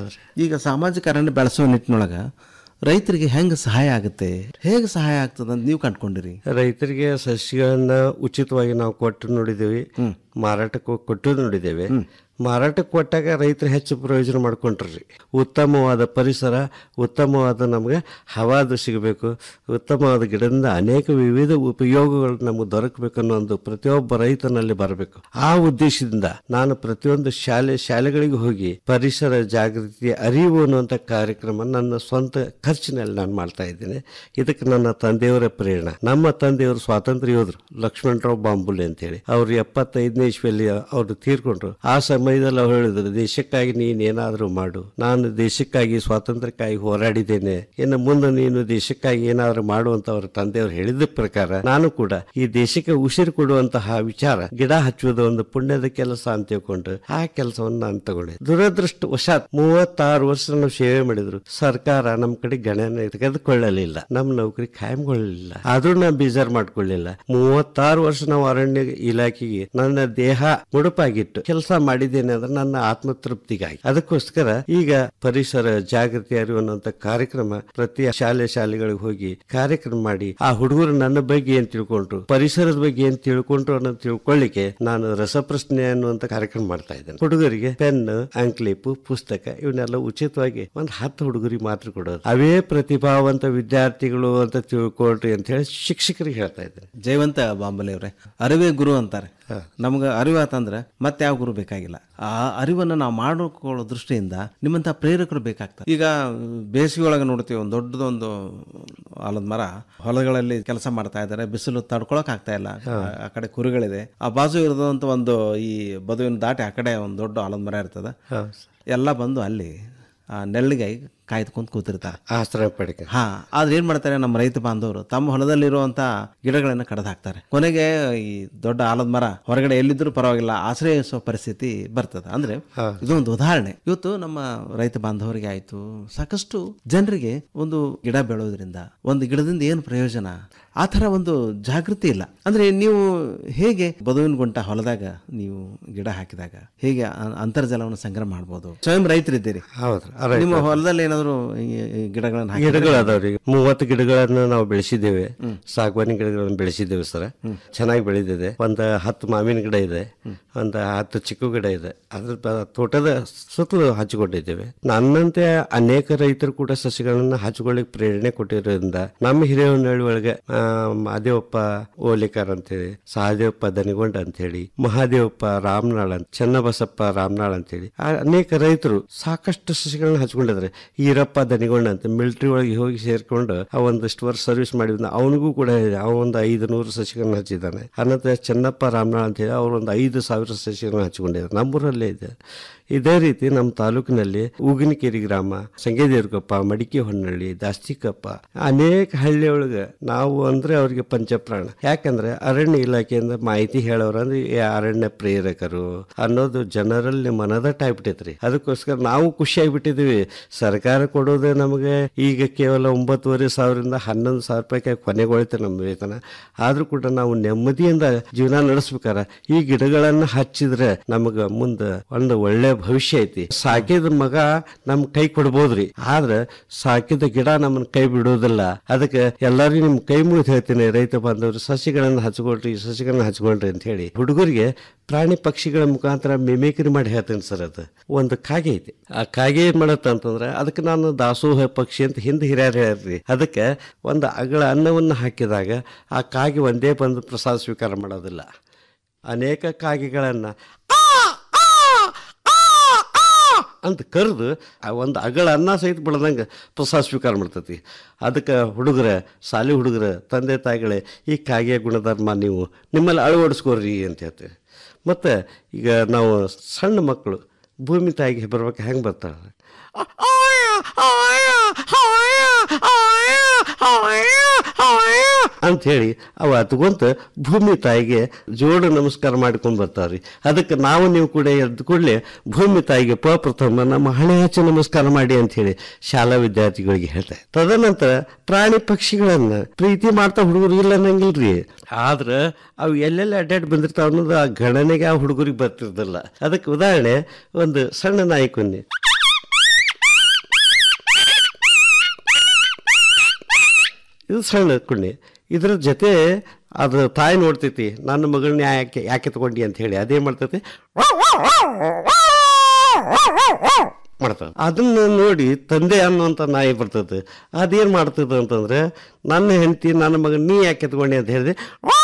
ಈಗ ಸಾಮಾಜಿಕ ಅರಣ್ಯ ಬೆಳೆಸುವ ನಿಟ್ಟಿನೊಳಗ ರೈತರಿಗೆ ಹೆಂಗೆ ಸಹಾಯ ಆಗುತ್ತೆ ಹೇಗೆ ಸಹಾಯ ಆಗ್ತದೆ ಅಂತ ನೀವು ಕಂಡ್ಕೊಂಡಿರಿ ರೈತರಿಗೆ ಸಸಿಗಳನ್ನ ಉಚಿತವಾಗಿ ನಾವು ಕೊಟ್ಟು ನೋಡಿದ್ದೇವೆ ಮಾರಾಟಕ್ಕೆ ಕೊಟ್ಟು ನೋಡಿದ್ದೇವೆ ಮಾರಾಟಕ್ಕೆ ಕೊಟ್ಟಾಗ ರೈತರು ಹೆಚ್ಚು ಪ್ರಯೋಜನ ಮಾಡ್ಕೊಂಡ್ರಿ ಉತ್ತಮವಾದ ಪರಿಸರ ಉತ್ತಮವಾದ ನಮಗೆ ಹವಾದು ಸಿಗಬೇಕು ಉತ್ತಮವಾದ ಗಿಡದಿಂದ ಅನೇಕ ವಿವಿಧ ಉಪಯೋಗಗಳು ನಮಗೆ ದೊರಕಬೇಕು ಅನ್ನೋ ಒಂದು ಪ್ರತಿಯೊಬ್ಬ ರೈತನಲ್ಲಿ ಬರಬೇಕು ಆ ಉದ್ದೇಶದಿಂದ ನಾನು ಪ್ರತಿಯೊಂದು ಶಾಲೆ ಶಾಲೆಗಳಿಗೆ ಹೋಗಿ ಪರಿಸರ ಜಾಗೃತಿ ಅರಿವು ಅನ್ನುವಂಥ ಕಾರ್ಯಕ್ರಮ ನನ್ನ ಸ್ವಂತ ಖರ್ಚಿನಲ್ಲಿ ನಾನು ಮಾಡ್ತಾ ಇದ್ದೇನೆ ಇದಕ್ಕೆ ನನ್ನ ತಂದೆಯವರ ಪ್ರೇರಣೆ ನಮ್ಮ ತಂದೆಯವರು ಸ್ವಾತಂತ್ರ್ಯ ಯೋಧರು ಲಕ್ಷ್ಮಣರಾವ್ ಬಾಂಬುಲೆ ಅಂತೇಳಿ ಅವರು ಎಪ್ಪತ್ತೈದನೇ ಇಸ್ವಿಯಲ್ಲಿ ಅವರು ತೀರ್ಕೊಂಡ್ರು ಆ ಸಮಯದಲ್ಲಿ ಅವ್ರು ಹೇಳಿದ್ರು ದೇಶಕ್ಕಾಗಿ ನೀನು ಏನಾದರೂ ಮಾಡು ನಾನು ದೇಶಕ್ಕಾಗಿ ಸ್ವಾತಂತ್ರ್ಯಕ್ಕಾಗಿ ಹೋರಾಡಿದ್ದೇನೆ ಇನ್ನು ಮುಂದೆ ನೀನು ದೇಶಕ್ಕಾಗಿ ಏನಾದರೂ ಮಾಡು ಅಂತ ಅವ್ರ ತಂದೆಯವರು ಹೇಳಿದ ಪ್ರಕಾರ ನಾನು ಕೂಡ ಈ ದೇಶಕ್ಕೆ ಉಸಿರು ಕೊಡುವಂತಹ ವಿಚಾರ ಗಿಡ ಹಚ್ಚುವುದು ಒಂದು ಪುಣ್ಯದ ಕೆಲಸ ಅಂತ ತಿಳ್ಕೊಂಡು ಆ ಕೆಲಸವನ್ನು ನಾನು ತಗೊಂಡೆ ದುರದೃಷ್ಟವಶಾತ್ ಮೂವತ್ತಾರು ವರ್ಷ ನಾವು ಸೇವೆ ಮಾಡಿದ್ರು ಸರ್ಕಾರ ನಮ್ಮ ಕಡೆ ಗಣನೆ ತೆಗೆದುಕೊಳ್ಳಲಿಲ್ಲ ನಮ್ಮ ನೌಕರಿ ಕಾಯಂಗೊಳ್ಳಲಿಲ್ಲ ಆದ್ರೂ ನಾನು ಬೇಜಾರ್ ಮಾಡ್ಕೊಳ್ಳಿಲ್ಲ ಮೂವತ್ತಾರು ವರ್ಷ ನಾವು ಅರಣ್ಯ ಇಲಾಖೆಗೆ ನನ್ನ ದೇಹ ಮುಡುಪಾಗಿಟ್ಟು ಕೆಲಸ ಮಾಡಿದ್ದೇನೆ ಅಂದ್ರೆ ನನ್ನ ಆತ್ಮತೃಪ್ತಿಗಾಗಿ ಅದಕ್ಕೋಸ್ಕರ ಈಗ ಪರಿಸರ ಜಾಗೃತಿ ಅರಿವು ಅನ್ನುವಂತ ಕಾರ್ಯಕ್ರಮ ಪ್ರತಿ ಶಾಲೆ ಶಾಲೆಗಳಿಗೆ ಹೋಗಿ ಕಾರ್ಯಕ್ರಮ ಮಾಡಿ ಆ ಹುಡುಗರು ನನ್ನ ಬಗ್ಗೆ ಏನ್ ತಿಳ್ಕೊಂಡ್ರು ಪರಿಸರದ ಬಗ್ಗೆ ಏನ್ ತಿಳ್ಕೊಂಡ್ರು ಅನ್ನೋದು ತಿಳ್ಕೊಳ್ಳಿಕ್ಕೆ ನಾನು ರಸಪ್ರಶ್ನೆ ಅನ್ನುವಂತ ಕಾರ್ಯಕ್ರಮ ಮಾಡ್ತಾ ಇದ್ದೇನೆ ಹುಡುಗರಿಗೆ ಪೆನ್ ಅಂಕ್ಲಿಪ್ ಪುಸ್ತಕ ಇವನ್ನೆಲ್ಲ ಉಚಿತವಾಗಿ ಒಂದ್ ಹತ್ತು ಹುಡುಗರಿಗೆ ಮಾತ್ರ ಕೊಡೋದು ಅವೇ ಪ್ರತಿಭಾವಂತ ವಿದ್ಯಾರ್ಥಿಗಳು ಅಂತ ತಿಳ್ಕೊಳ್ರಿ ಅಂತ ಹೇಳಿ ಶಿಕ್ಷಕರಿಗೆ ಹೇಳ್ತಾ ಇದ್ದೇನೆ ಜಯವಂತ ಬಾಂಬಲೆ ಅವರೇ ಅರಿವೇ ಗುರು ಅಂತಾರೆ ನಮ್ಗೆ ಅರಿವಾತಂದ್ರೆ ಮತ್ತೆ ಯಾವ ಗುರು ಬೇಕಾಗಿಲ್ಲ ಆ ಅರಿವನ್ನು ನಾವು ಮಾಡಿಕೊಳ್ಳೋ ದೃಷ್ಟಿಯಿಂದ ನಿಮ್ಮಂಥ ಪ್ರೇರಕರು ಬೇಕಾಗ್ತದೆ ಈಗ ಬೇಸಿಗೆ ಒಳಗೆ ನೋಡ್ತೀವಿ ಒಂದು ದೊಡ್ಡದೊಂದು ಆಲದ ಮರ ಹೊಲಗಳಲ್ಲಿ ಕೆಲಸ ಮಾಡ್ತಾ ಇದ್ದಾರೆ ಬಿಸಿಲು ತಡ್ಕೊಳಕ್ ಆಗ್ತಾ ಇಲ್ಲ ಆ ಕಡೆ ಕುರಿಗಳಿದೆ ಆ ಬಾಜು ಇರೋದಂತ ಒಂದು ಈ ಬದುವಿನ ದಾಟಿ ಆ ಕಡೆ ಒಂದು ದೊಡ್ಡ ಆಲದ ಮರ ಇರ್ತದೆ ಎಲ್ಲ ಬಂದು ಅಲ್ಲಿ ಆ ನೆಳ್ಳಿಗೆ ಕಾಯ್ದುಕೊಂತ ಕೂತಿರ್ತಾರೆ ಆಶ್ರಯ ಪಡಿಕೆ ಹಾ ಆದ್ರೆ ಏನ್ ಮಾಡ್ತಾರೆ ನಮ್ಮ ರೈತ ಬಾಂಧವರು ತಮ್ಮ ಹೊಲದಲ್ಲಿರುವಂತ ಗಿಡಗಳನ್ನ ಕಡ್ದು ಹಾಕ್ತಾರೆ ಕೊನೆಗೆ ಈ ದೊಡ್ಡ ಆಲದ ಮರ ಹೊರಗಡೆ ಎಲ್ಲಿದ್ರೂ ಪರವಾಗಿಲ್ಲ ಆಶ್ರಯಿಸುವ ಪರಿಸ್ಥಿತಿ ಬರ್ತದೆ ಅಂದ್ರೆ ಇದೊಂದು ಉದಾಹರಣೆ ಇವತ್ತು ನಮ್ಮ ರೈತ ಬಾಂಧವರಿಗೆ ಆಯ್ತು ಸಾಕಷ್ಟು ಜನರಿಗೆ ಒಂದು ಗಿಡ ಬೆಳೆಯೋದ್ರಿಂದ ಒಂದು ಗಿಡದಿಂದ ಏನು ಪ್ರಯೋಜನ ಆ ಥರ ಒಂದು ಜಾಗೃತಿ ಇಲ್ಲ ಅಂದ್ರೆ ನೀವು ಹೇಗೆ ಬದುವಿನ ಗುಂಟ ಹೊಲದಾಗ ನೀವು ಗಿಡ ಹಾಕಿದಾಗ ಹೇಗೆ ಅ- ಅಂತರ್ಜಲವನ್ನು ಸಂಗ್ರಹ ಮಾಡ್ಬೋದು ಸ್ವಯಂ ರೈತರಿದ್ದೀರಿ ಹೌದು ನಿಮ್ಮ ಹೊಲದಲ್ಲಿ ಏನಾದ್ರು ಈ- ಈ ಗಿಡಗಳನ್ನ ಹಾಕಿದ್ರೆ- ಗಿಡಗಳು ಅದಾವ್ರಿ ಮೂವತ್ತು ಗಿಡಗಳನ್ನ ನಾವು ಬೆಳೆಸಿದ್ದೇವೆ ಸಾಗವಾನಿ ಗಿಡಗಳನ್ನು ಬೆಳೆಸಿದ್ದೇವೆ ಸರ್ ಚೆನ್ನಾಗಿ ಬೆಳೆದಿದೆ ಒಂದು ಹತ್ತು ಮಾವಿನ ಗಿಡ ಇದೆ ಒಂದು ಹತ್ತು ಚಿಕ್ಕು ಗಿಡ ಇದೆ ಅದ್ರ ಬ- ತೋಟದ ಸುತ್ತಲೂ ಹಚ್ಚಿಕೊಂಡಿದ್ದೇವೆ ನನ್ನಂತೆ ಅನೇಕ ರೈತರು ಕೂಡ ಸಸಿಗಳನ್ನ ಹಚ್ಕೊಳ್ಳಿಕ್ ಪ್ರೇರಣೆ ಕೊಟ್ಟಿರೋದ್ರಿಂದ ನಮ್ಮ ಹಿರೇಹೊನ್ನಳ್ಳಿ ಒಳಗೆ ಆ, ಮಹಾದೇವಪ್ಪ ಓಲಿಕರ್ ಅಂತೇಳಿ ಸಹದೇವಪ್ಪ ದನಿಗೊಂಡ ಅಂತೇಳಿ ಮಹಾದೇವಪ್ಪ ರಾಮನಾಳ್ ಅಂತ ಚನ್ನಬಸಪ್ಪ ರಾಮನಾಳ್ ಅಂತೇಳಿ ಆ ಅನೇಕ ರೈತರು ಸಾಕಷ್ಟು ಸಸಿಗಳನ್ನ ಹಚ್ಕೊಂಡಿದ್ದಾರೆ ಈರಪ್ಪ ದನಿಗೊಂಡ ಅಂತ ಮಿಲಿಟರಿ ಒಳಗೆ ಹೋಗಿ ಸೇರ್ಕೊಂಡು ಆ ಒಂದಷ್ಟು ವರ್ಷ ಸರ್ವಿಸ್ ಮಾಡಿದ್ನ ಅವನಿಗೂ ಕೂಡ ಇದೆ ಅವ ಒಂದು ಐದು ನೂರು ಸಸಿಗಳನ್ನ ಹಚ್ಚಿದ್ದಾನೆ ಅನಂತರ ಚೆನ್ನಪ್ಪ ರಾಮನಾಳ್ ಅಂತ ಹೇಳಿ ಅವರು ಒಂದು ಐದು ಸಾವಿರ ಸಸಿಗಳನ್ನ ಹಚ್ಕೊಂಡಿದ್ದಾರೆ ನಮ್ಮೂರಲ್ಲೇ ಇದೆ ಇದೇ ರೀತಿ ನಮ್ಮ ತಾಲೂಕಿನಲ್ಲಿ ಉಗಿನಕೇರಿ ಗ್ರಾಮ ಸಂಗೇದೇವ್ರಕೊಪ್ಪ ಮಡಿಕೆ ಹೊನ್ನಳ್ಳಿ ದಾಸ್ತಿಕಪ್ಪ ಅನೇಕ ಹಳ್ಳಿಯೊಳಗೆ ನಾವು ಅಂದ್ರೆ ಅವ್ರಿಗೆ ಪಂಚಪ್ರಾಣ ಯಾಕಂದ್ರೆ ಅರಣ್ಯ ಇಲಾಖೆಯಿಂದ ಮಾಹಿತಿ ಹೇಳೋರು ಅಂದ್ರೆ ಈ ಅರಣ್ಯ ಪ್ರೇರಕರು ಅನ್ನೋದು ಜನರಲ್ಲಿ ಮನದಟ್ಟ ಆಗ್ಬಿಟ್ಟೈತ್ರಿ ಅದಕ್ಕೋಸ್ಕರ ನಾವು ಖುಷಿಯಾಗ್ಬಿಟ್ಟಿದೀವಿ ಸರ್ಕಾರ ಕೊಡೋದೇ ನಮಗೆ ಈಗ ಕೇವಲ ಒಂಬತ್ತುವರೆ ಸಾವಿರದಿಂದ ಹನ್ನೊಂದು ಸಾವಿರ ರೂಪಾಯಿ ಕೊನೆಗೊಳಿತೆ ನಮ್ಮ ವೇತನ ಆದ್ರೂ ಕೂಡ ನಾವು ನೆಮ್ಮದಿಯಿಂದ ಜೀವನ ನಡೆಸ್ಬೇಕಾರ ಈ ಗಿಡಗಳನ್ನ ಹಚ್ಚಿದ್ರೆ ನಮಗ ಮುಂದೆ ಒಂದು ಒಳ್ಳೆ ಭವಿಷ್ಯ ಐತಿ ಸಾಕಿದ ಮಗ ನಮ್ ಕೈ ಕೊಡ್ಬೋದ್ರಿ ಆದ್ರೆ ಸಾಕಿದ ಗಿಡ ನಮ್ಮನ್ನ ಕೈ ಬಿಡೋದಿಲ್ಲ ಅದಕ್ಕೆ ಎಲ್ಲರಿಗೂ ನಿಮ್ ಕೈ ಮುಗಿದು ಹೇಳ್ತೀನಿ ರೈತ ಬಾಂಧವರು ಸಸಿಗಳನ್ನ ಹಚ್ಕೊಳ್ರಿ ಸಸಿಗಳನ್ನ ಹಚ್ಕೊಳ್ರಿ ಅಂತ ಹೇಳಿ ಹುಡುಗರಿಗೆ ಪ್ರಾಣಿ ಪಕ್ಷಿಗಳ ಮುಖಾಂತರ ಮಿಮಿಕ್ರಿ ಮಾಡಿ ಹೇಳ್ತೇನೆ ಸರ್ ಅದು ಒಂದು ಕಾಗೆ ಐತಿ ಆ ಕಾಗೆ ಏನ್ ಮಾಡತ್ತ ಅಂತಂದ್ರೆ ಅದಕ್ಕೆ ನಾನು ದಾಸೋಹ ಪಕ್ಷಿ ಅಂತ ಹಿಂದೆ ಹಿರಿಯರು ಹೇಳ್ರಿ ಅದಕ್ಕೆ ಒಂದು ಅಗಳ ಅನ್ನವನ್ನು ಹಾಕಿದಾಗ ಆ ಕಾಗೆ ಒಂದೇ ಬಂದು ಪ್ರಸಾದ ಸ್ವೀಕಾರ ಮಾಡೋದಿಲ್ಲ ಅನೇಕ ಕಾಗೆಗಳನ್ನ ಅಂತ ಕರೆದು ಆ ಒಂದು ಅಗಳ ಅನ್ನ ಸಹಿತ ಬೆಳೆದಂಗೆ ಪ್ರಸಾದ ಸ್ವೀಕಾರ ಮಾಡ್ತೈತಿ ಅದಕ್ಕೆ ಹುಡುಗರ ಸಾಲಿ ಹುಡುಗರ ತಂದೆ ತಾಯಿಗಳೇ ಈ ಕಾಗೆ ಗುಣಧರ್ಮ ನೀವು ನಿಮ್ಮಲ್ಲಿ ಅಳವಡಿಸ್ಕೋರಿ ಅಂತ ಹೇಳ್ತೇವೆ ಮತ್ತು ಈಗ ನಾವು ಸಣ್ಣ ಮಕ್ಕಳು ಭೂಮಿ ತಾಯಿಗೆ ಬರ್ಬೇಕು ಹೆಂಗೆ ಬರ್ತಾಳೆ ಅಂತ ಹೇಳಿ ಅವ ಅತ್ಕೊಂತ ಭೂಮಿ ತಾಯಿಗೆ ಜೋಡು ನಮಸ್ಕಾರ ಮಾಡ್ಕೊಂಡು ಬರ್ತಾವ್ರಿ ಅದಕ್ಕೆ ನಾವು ನೀವು ಕೂಡ ಎದ್ದು ಕೂಡಲೇ ಭೂಮಿ ತಾಯಿಗೆ ಪ್ರಪ್ರಥಮ ನಮ್ಮ ಹಣೆ ಹಚ್ಚಿ ನಮಸ್ಕಾರ ಮಾಡಿ ಅಂತ ಹೇಳಿ ಶಾಲಾ ವಿದ್ಯಾರ್ಥಿಗಳಿಗೆ ಹೇಳ್ತಾರೆ ತದನಂತರ ಪ್ರಾಣಿ ಪಕ್ಷಿಗಳನ್ನ ಪ್ರೀತಿ ಮಾಡ್ತಾ ಹುಡುಗರು ಇಲ್ಲ ಅನ್ನಂಗಿಲ್ರಿ ಆದ್ರ ಅವು ಎಲ್ಲೆಲ್ಲಿ ಅಡ್ಡಾಡಿ ಬಂದಿರ್ತಾವ ಅನ್ನೋದು ಆ ಗಣನೆಗೆ ಆ ಹುಡುಗರಿಗೆ ಬರ್ತಿರ್ದಿಲ್ಲ ಅದಕ್ಕೆ ಉದಾಹರಣೆ ಒಂದು ಸಣ್ಣ ನಾಯಿ ಕೊನ್ನಿ ಇದು ಸಣ್ಣ ಕುಣ್ಣಿ ಇದ್ರ ಜೊತೆ ಅದು ತಾಯಿ ನೋಡ್ತೈತಿ ನನ್ನ ಮಗಳನ್ನ ಯಾಕೆ ಯಾಕೆ ತಗೊಂಡಿ ಅಂತ ಹೇಳಿ ಅದೇನ್ ಮಾಡ್ತೈತಿ ಮಾಡ್ತದೆ ಅದನ್ನ ನೋಡಿ ತಂದೆ ಅನ್ನುವಂಥ ನಾಯಿ ಬರ್ತದೆ ಅದೇನ್ ಮಾಡ್ತದೆ ಅಂತಂದ್ರೆ ನನ್ನ ಹೆಂಡತಿ ನನ್ನ ಮಗನ ನೀ ಯಾಕೆ ತಗೊಂಡಿ ಅಂತ ಹೇಳಿದೆ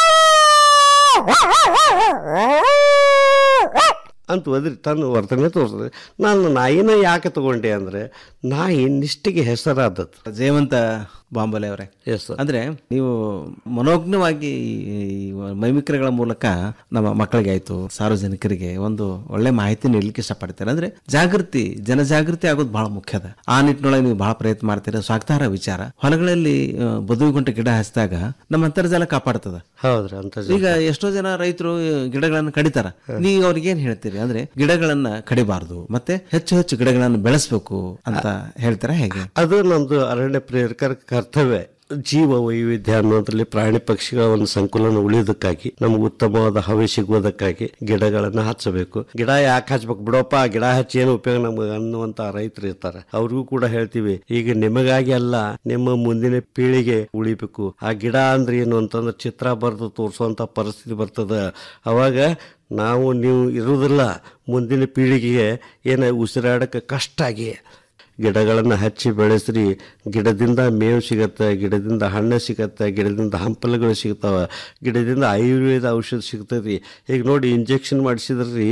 ಅಂತ ಒದ್ರಿ ತನ್ನ ವರ್ತನೆ ತೋರಿಸ್ತದೆ ನಾನು ನಾಯಿನ ಯಾಕೆ ತಗೊಂಡೆ ಅಂದ್ರೆ ನಾಯಿ ನಿಷ್ಠೆಗೆ ಹೆಸರಾದದ್ದು ಜಯವಂತ ಬಾಂಬಲೆ ಅವರೇ ಅಂದ್ರೆ ನೀವು ಮನೋಜ್ಞವಾಗಿ ಈ ಮೈಮಿಕ್ರಿಗಳ ಮೂಲಕ ನಮ್ಮ ಮಕ್ಕಳಿಗೆ ಆಯ್ತು ಸಾರ್ವಜನಿಕರಿಗೆ ಒಂದು ಒಳ್ಳೆ ಮಾಹಿತಿ ನೀಡಲಿಕ್ಕೆ ಇಷ್ಟಪಡ್ತಾರೆ ಅಂದ್ರೆ ಜಾಗೃತಿ ಜನಜಾಗೃತಿ ಆಗೋದು ಬಹಳ ಮುಖ್ಯ ಅದ ಆ ನಿಟ್ಟಿನೊಳಗೆ ನೀವು ಬಹಳ ಪ್ರಯತ್ನ ಮಾಡ್ತೀರಾ ಸ್ವಾಗತಾರ್ಹ ವಿಚಾರ ಹೊಲಗಳಲ್ಲಿ ಆ, ಬದುವು ಗುಂಟೆ ಗಿಡ ಹಚ್ಚಿದಾಗ ನಮ್ಮ ಅಂತರ್ಜಲ ಕಾಪಾಡ್ತದ ಹೌದ್ರಿ ಅಂತ ಈಗ ಎಷ್ಟೋ ಜನ ರೈತರು ಗಿಡಗಳನ್ನು ಕಡಿತಾರ ನೀವು ಅವ್ರಿಗೆ ಏನ್ ಹೇಳ್ತೀರಿ ಅಂದ್ರೆ ಗಿಡಗಳನ್ನ ಕಡಿಬಾರ್ದು ಮತ್ತೆ ಹೆಚ್ಚು ಹೆಚ್ಚು ಗಿಡಗಳನ್ನು ಬೆಳೆಸ್ಬೇಕು ಅಂತ ಹೇಳ್ತಾರ ಹೇಗೆ ಅದು ನಮ್ದು ಅರಣ್ಯ ಪ್ರೇರಕರ ಕರ್ತವ್ಯ ಜೀವ ವೈವಿಧ್ಯ ಅನ್ನೋದ್ರಲ್ಲಿ ಪ್ರಾಣಿ ಪಕ್ಷಿಗಳ ಒಂದು ಸಂಕುಲನ ಉಳಿಯೋದಕ್ಕಾಗಿ ನಮ್ಗೆ ಉತ್ತಮವಾದ ಹವೆ ಸಿಗುವುದಕ್ಕಾಗಿ ಗಿಡಗಳನ್ನ ಹಚ್ಚಬೇಕು ಗಿಡ ಯಾಕೆ ಹಚ್ಬೇಕು ಬಿಡಪ್ಪ ಗಿಡ ಹಚ್ಚಿ ಏನು ಉಪಯೋಗ ನಮ್ಗೆ ಅನ್ನುವಂತ ರೈತರು ಇರ್ತಾರೆ ಅವ್ರಿಗೂ ಕೂಡ ಹೇಳ್ತೀವಿ ಈಗ ನಿಮಗಾಗಿ ಅಲ್ಲ ನಿಮ್ಮ ಮುಂದಿನ ಪೀಳಿಗೆ ಉಳಿಬೇಕು ಆ ಗಿಡ ಅಂದ್ರೆ ಏನು ಅಂತಂದ್ರೆ ಚಿತ್ರ ಬರೆದು ತೋರಿಸುವಂತ ಪರಿಸ್ಥಿತಿ ಬರ್ತದ ಅವಾಗ ನಾವು ನೀವು ಇರುವುದಿಲ್ಲ ಮುಂದಿನ ಪೀಳಿಗೆಗೆ ಏನ ಉಸಿರಾಡಕ್ಕೆ ಕಷ್ಟ ಆಗಿ ಗಿಡಗಳನ್ನು ಹಚ್ಚಿ ಬೆಳೆಸ್ರಿ ಗಿಡದಿಂದ ಮೇವು ಸಿಗತ್ತೆ ಗಿಡದಿಂದ ಹಣ್ಣು ಸಿಗತ್ತೆ ಗಿಡದಿಂದ ಹಂಪಲುಗಳು ಸಿಗ್ತಾವ ಗಿಡದಿಂದ ಆಯುರ್ವೇದ ಔಷಧ ಸಿಗ್ತದೆ ಈಗ ನೋಡಿ ಇಂಜೆಕ್ಷನ್ ಮಾಡಿಸಿದ್ರಿ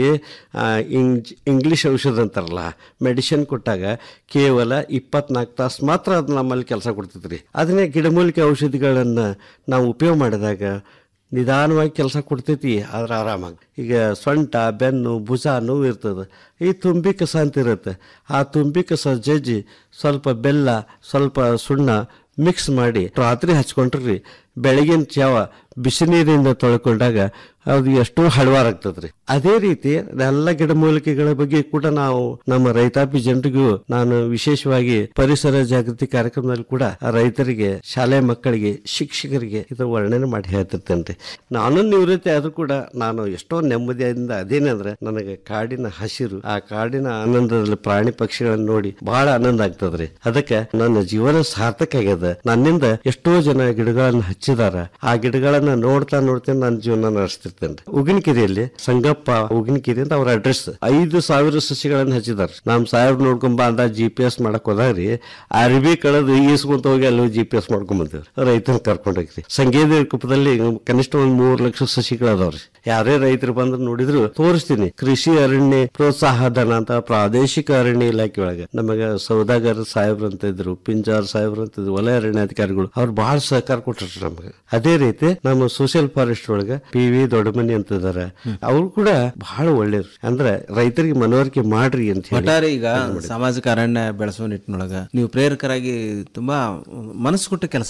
ಇಂಗ್ ಇಂಗ್ಲೀಷ್ ಔಷಧ ಅಂತಾರಲ್ಲ ಮೆಡಿಸಿನ್ ಕೊಟ್ಟಾಗ ಕೇವಲ ಇಪ್ಪತ್ನಾಲ್ಕು ತಾಸು ಮಾತ್ರ ಅದು ನಮ್ಮಲ್ಲಿ ಕೆಲಸ ಕೊಡ್ತೈತ್ರಿ ಅದನ್ನೇ ಗಿಡಮೂಲಿಕೆ ಔಷಧಿಗಳನ್ನು ನಾವು ಉಪಯೋಗ ಮಾಡಿದಾಗ ನಿಧಾನವಾಗಿ ಕೆಲಸ ಕೊಡ್ತೈತಿ ಆದ್ರೆ ಆರಾಮಾಗಿ ಈಗ ಸೊಂಟ ಬೆನ್ನು ಭುಜ ನೋವು ಇರ್ತದೆ ಈ ತುಂಬಿ ಕಸ ಅಂತ ಇರುತ್ತೆ ಆ ತುಂಬಿ ಕಸ ಜಜ್ಜಿ ಸ್ವಲ್ಪ ಬೆಲ್ಲ ಸ್ವಲ್ಪ ಸುಣ್ಣ ಮಿಕ್ಸ್ ಮಾಡಿ ರಾತ್ರಿ ಹಚ್ಕೊಂಡ್ರಿ ಬೆಳಗಿನ ಜಾವ ಬಿಸಿ ನೀರಿಂದ ತೊಳ್ಕೊಂಡಾಗ ಅದು ಎಷ್ಟೋ ಹಳವಾರಾಗ್ತದ್ರಿ ಅದೇ ರೀತಿ ಎಲ್ಲ ಗಿಡಮೂಲಿಕೆಗಳ ಬಗ್ಗೆ ಕೂಡ ನಾವು ನಮ್ಮ ರೈತಾಪಿ ಜನರಿಗೂ ನಾನು ವಿಶೇಷವಾಗಿ ಪರಿಸರ ಜಾಗೃತಿ ಕಾರ್ಯಕ್ರಮದಲ್ಲಿ ಕೂಡ ಆ ರೈತರಿಗೆ ಶಾಲೆ ಮಕ್ಕಳಿಗೆ ಶಿಕ್ಷಕರಿಗೆ ಇದು ವರ್ಣನೆ ಮಾಡಿ ಹೇಳ್ತಿರ್ತೇನೆ ನಾನು ನಿವೃತ್ತಿ ಆದ್ರೂ ಕೂಡ ನಾನು ಎಷ್ಟೋ ನೆಮ್ಮದಿಯಿಂದ ಅದೇನಂದ್ರೆ ನನಗೆ ಕಾಡಿನ ಹಸಿರು ಆ ಕಾಡಿನ ಆನಂದದಲ್ಲಿ ಪ್ರಾಣಿ ಪಕ್ಷಿಗಳನ್ನು ನೋಡಿ ಬಹಳ ಆನಂದ ಆಗ್ತದ್ರಿ ಅದಕ್ಕೆ ನನ್ನ ಜೀವನ ಸಾರ್ಥಕ ಆಗ್ಯದ ನನ್ನಿಂದ ಎಷ್ಟೋ ಜನ ಗಿಡಗಳನ್ನ ಹಚ್ಚಿದಾರ ಆ ಗಿಡಗಳನ್ನ ನೋಡ್ತಾ ನೋಡ್ತಾ ನನ್ನ ಜೀವನ ನಡೆಸ್ತಿರ್ತೇನೆ ಉಗಿನಕೆರೆಯಲ್ಲಿ ಸಂಗಪ್ಪ ಉಗಿನಕೆರೆ ಅಂತ ಅವ್ರ ಅಡ್ರೆಸ್ ಐದು ಸಾವಿರ ಸಸಿಗಳನ್ನ ಹಚ್ಚಿದಾರ ನಮ್ ಸಾಹೇಬ್ ನೋಡ್ಕೊಂಡ್ ಬಾ ಅಂದ ಜಿ ಪಿ ಎಸ್ ಮಾಡಕ್ ಹೋದಾಗ್ರಿ ಅರ್ಬಿ ಕಳೆದು ಈಸ್ಕೊಂತ ಹೋಗಿ ಅಲ್ಲಿ ಜಿ ಪಿ ಎಸ್ ಮಾಡ್ಕೊಂಡ್ ಬಂದಿವ್ರಿ ರೈತನ ಕರ್ಕೊಂಡೋಗ್ರಿ ಸಂಗೇದ ಕುಪ್ಪದಲ್ಲಿ ಕನಿಷ್ಠ ಒಂದ್ ಮೂರ್ ಲಕ್ಷ ಸಸಿಗಳದಾವ್ರಿ ಯಾರೇ ರೈತರು ಬಂದ್ರೆ ನೋಡಿದ್ರು ತೋರಿಸ್ತೀನಿ ಕೃಷಿ ಅರಣ್ಯ ಪ್ರೋತ್ಸಾಹ ಧನ ಅಂತ ಪ್ರಾದೇಶಿಕ ಅರಣ್ಯ ಇಲಾಖೆ ಒಳಗೆ ನಮಗ ಸೌದಾಗರ ಸಾಹೇಬ್ರು ಅಂತ ಇದ್ರು ಪಿಂಜಾರ್ ಸಾಹೇಬ್ರು ಅಂತ ಇದ್ರು ವಲಯ ಅರಣ್ಯಾಧಿಕಾರಿಗಳು ಅವ್ರು ಬಹಳ ಸಹಕಾರ ಕೊಟ್ಟರು ನಮಗೆ ಅದೇ ರೀತಿ ನಮ್ಮ ಸೋಷಿಯಲ್ ಫಾರೆಸ್ಟ್ ಒಳಗ ಪಿ ವಿ ದೊಡ್ಡಮನಿ ಅಂತ ಇದಾರೆ ಅವ್ರು ಕೂಡ ಬಹಳ ಒಳ್ಳೇರು ಅಂದ್ರೆ ರೈತರಿಗೆ ಮನವರಿಕೆ ಮಾಡ್ರಿ ಅಂತ ಹೇಳಿ ಒಟ್ಟಾರೆ ಈಗ ಸಾಮಾಜಿಕ ಅರಣ್ಯ ಬೆಳೆಸುವ ನಿಟ್ಟಿನೊಳಗ ನೀವು ಪ್ರೇರಕರಾಗಿ ತುಂಬಾ ಮನಸ್ಸು ಕೊಟ್ಟು ಕೆಲಸ ಮಾಡಿದ್ರಿ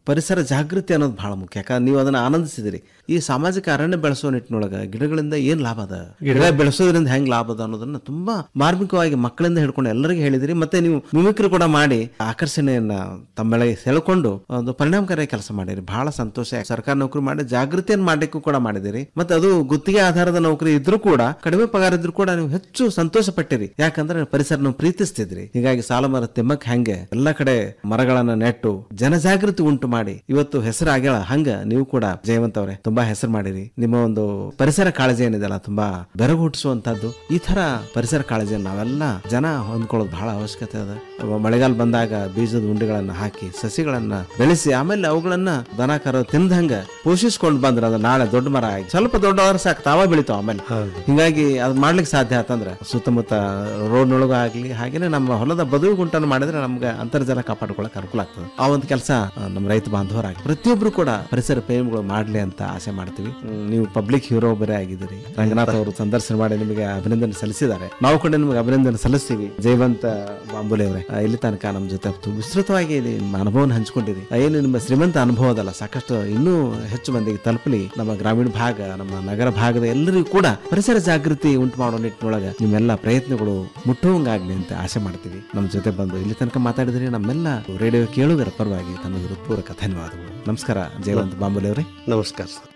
ಪರಿಸರ ಜಾಗೃತಿ ಅನ್ನೋದು ಬಹಳ ಮುಖ್ಯ ಯಾಕಂದ್ರೆ ನೀವು ಅದನ್ನ ಆನಂದಿಸಿದಿರಿ ಈ ಸಾಮಾಜಿಕ ಅರಣ್ಯ ಬೆಳೆಸೋ ನಿಟ್ಟಿನೊಳಗ ಗಿಡಗಳಿಂದ ಏನ್ ಲಾಭ ಅದ ಗಿಡ ಬೆಳೆಸೋದ್ರಿಂದ ಹೆಂಗ್ ಲಾಭ ಅದ ಅನ್ನೋದನ್ನ ತುಂಬಾ ಮಾರ್ಮಿಕವಾಗಿ ಮಕ್ಕಳಿಂದ ಹಿಡ್ಕೊಂಡು ಎಲ್ಲರಿಗೂ ಹೇಳಿದಿರಿ ಮತ್ತೆ ನೀವು ಮಿಮಿಕ್ರಿ ಕೂಡ ಮಾಡಿ ಆಕರ್ಷಣೆಯನ್ನ ತಮ್ಮೆಳೆ ಸೆಳ್ಕೊಂಡು ಒಂದು ಪರಿಣಾಮಕಾರಿ ಕೆಲಸ ಮಾಡಿರಿ ಬಹಳ ಸಂತೋಷ ಸರ್ಕಾರ ನೌಕರಿ ಮಾಡಿ ಜಾಗೃತಿಯನ್ನು ಮಾಡ್ಲಿಕ್ಕೂ ಕೂಡ ಮಾಡಿದಿರಿ ಮತ್ತೆ ಅದು ಗುತ್ತಿಗೆ ಆಧಾರದ ನೌಕರಿ ಇದ್ರೂ ಕೂಡ ಕಡಿಮೆ ಪಗಾರ ಇದ್ರೂ ಕೂಡ ನೀವು ಹೆಚ್ಚು ಸಂತೋಷ ಪಟ್ಟಿರಿ ಯಾಕಂದ್ರೆ ಪರಿಸರ ನೀವು ಪ್ರೀತಿಸ್ತಿದ್ರಿ ಹೀಗಾಗಿ ಸಾಲ ಮರ ತಿಮ್ಮಕ್ ಹಂಗೆ ಎಲ್ಲ ಕಡೆ ಮರಗಳನ್ನ ನೆಟ್ಟು ಜನಜಾಗೃತಿ ಉಂಟು ಮಾಡಿ ಇವತ್ತು ಹೆಸರು ಆಗ್ಯಾಳ ಹಂಗ ನೀವು ಕೂಡ ಜಯವಂತ್ ಅವರೇ ತುಂಬಾ ಹೆಸರು ಮಾಡಿರಿ ನಿಮ್ಮ ಒಂದು ಪರಿಸರ ಕಾಳಜಿ ಏನಿದೆಲ್ಲ ತುಂಬಾ ಬೆರಗು ಹುಟ್ಟಿಸುವಂತದ್ದು ಈ ತರ ಪರಿಸರ ಕಾಳಜಿಯನ್ನು ನಾವೆಲ್ಲ ಜನ ಹೊಂದ್ಕೊಳ್ಳೋದು ಬಹಳ ಅವಶ್ಯಕತೆ ಅದ ಮಳೆಗಾಲ ಬಂದಾಗ ಬೀಜದ ಉಂಡೆಗಳನ್ನ ಹಾಕಿ ಸಸಿಗಳನ್ನ ಬೆಳೆಸಿ ಆಮೇಲೆ ಅವುಗಳನ್ನ ದನ ಕರ ತಿಂದಂಗ ಪೋಷಿಸ್ಕೊಂಡು ಬಂದ್ರ ಅದು ನಾಳೆ ದೊಡ್ಡ ಮರ ಆಗಿ ಸ್ವಲ್ಪ ದೊಡ್ಡವಾದ್ರೆ ಸಾಕು ತಾವ ಬೆಳಿತಾವ ಆಮೇಲೆ ಹಿಂಗಾಗಿ ಅದ್ ಮಾಡ್ಲಿಕ್ಕೆ ಸಾಧ್ಯ ಆತಂದ್ರ ಸುತ್ತಮುತ್ತ ರೋಡ್ನೊಳಗ ಆಗ್ಲಿ ಹಾಗೇನೆ ನಮ್ಮ ಹೊಲದ ಬದುಕು ಗುಂಟನ್ನು ಮಾಡಿದ್ರೆ ನಮ್ಗೆ ಅಂತರ್ಜಲ ಕಾಪಾಡ್ಕೊಳಕ್ ಅನುಕೂಲ ಆಗ್ತದೆ ಆ ಒಂದು ಕೆಲಸ ನಮ್ಮ ರೈತ ಬಾಂಧವರಾಗಿ ಪ್ರತಿಯೊಬ್ರು ಕೂಡ ಪರಿಸರ ಪ್ರೇಮಿಗಳು ಮಾಡ್ಲಿ ಅಂತ ಆಸೆ ಮಾಡ್ತೀವಿ ಹ್ಮ್, ನೀವು ಪಬ್ಲಿಕ್ ಹೀರೋ ಬೇರೆ ಆಗಿದ್ದೀರಿ ರಂಗನಾಥ್ ಅವರು ಸಂದರ್ಶನ ಮಾಡಿ ನಿಮಗೆ ಅಭಿನಂದನೆ ಸಲ್ಲಿಸಿದ್ದಾರೆ ನಾವು ಕೂಡ ನಿಮಗೆ ಅಭಿನಂದನೆ ಸಲ್ಲಿಸ್ತೀವಿ ಜಯವಂತ ಬಾಂಬುಲೆ ಅವರೇ ಆ, ಇಲ್ಲಿ ತನಕ ನಮ್ಮ ಜೊತೆ ತು- ವಿಸ್ತೃತವಾಗಿ ನಿಮ್ಮ ಅನುಭವನ ಹಂಚ್ಕೊಂಡಿರಿ ಆ, ಏನು ನಿಮ್ಮ ಶ್ರೀಮಂತ ಅನುಭವ ಅದಲ್ಲ ಸಾಕಷ್ಟು ಇನ್ನೂ ಹೆಚ್ಚು ಮಂದಿಗೆ ತಲುಪಲಿ ನಮ್ಮ ಗ್ರಾಮೀಣ ಭಾಗ ನಮ್ಮ ನಗರ ಭಾಗದ ಎಲ್ಲರಿಗೂ ಕೂಡ ಪರಿಸರ ಜಾಗೃತಿ ಉಂಟು ಮಾಡೋ ನಿಟ್ಟಿನೊಳಗ ನಿಮ್ಮೆಲ್ಲ ಪ್ರಯತ್ನಗಳು ಮುಟ್ಟುವಂಗಾಗ್ಲಿ ಅಂತ ಆಸೆ ಮಾಡ್ತೀವಿ ನಮ್ಮ ಜೊತೆ ಬಂದು ಇಲ್ಲಿ ತನಕ ಮಾತಾಡಿದ್ರಿ ನಮ್ಮೆಲ್ಲ ರೇಡಿಯೋ ಕೇಳುಗರ ಪರವಾಗಿ ತಮಗೆ ಹೃತ್ಪೂರ್ವಕ ಧನ್ಯವಾದಗಳು ನಮಸ್ಕಾರ ಜಯವಂತ್ ಬಾಂಬುಲೆ ಅವರೇ ನಮಸ್ಕಾರ ಸರ್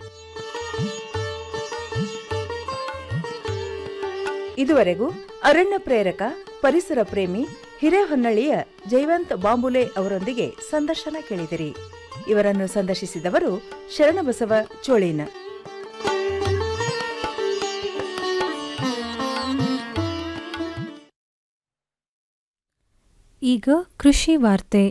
ಇದುವರೆಗೂ ಅರಣ್ಯ ಪ್ರೇರಕ ಪರಿಸರ ಪ್ರೇಮಿ ಹಿರೇಹೊನ್ನಳ್ಳಿಯ ಜಯವಂತ್ ಬಾಂಬುಲೆ ಅವರೊಂದಿಗೆ ಸಂದರ್ಶನ ಕೇಳಿದಿರಿ ಇವರನ್ನು ಸಂದರ್ಶಿಸಿದವರು ಶರಣಬಸವ ಚೋಳೀನ ಈಗ ಕೃಷಿ ವಾರ್ತೆ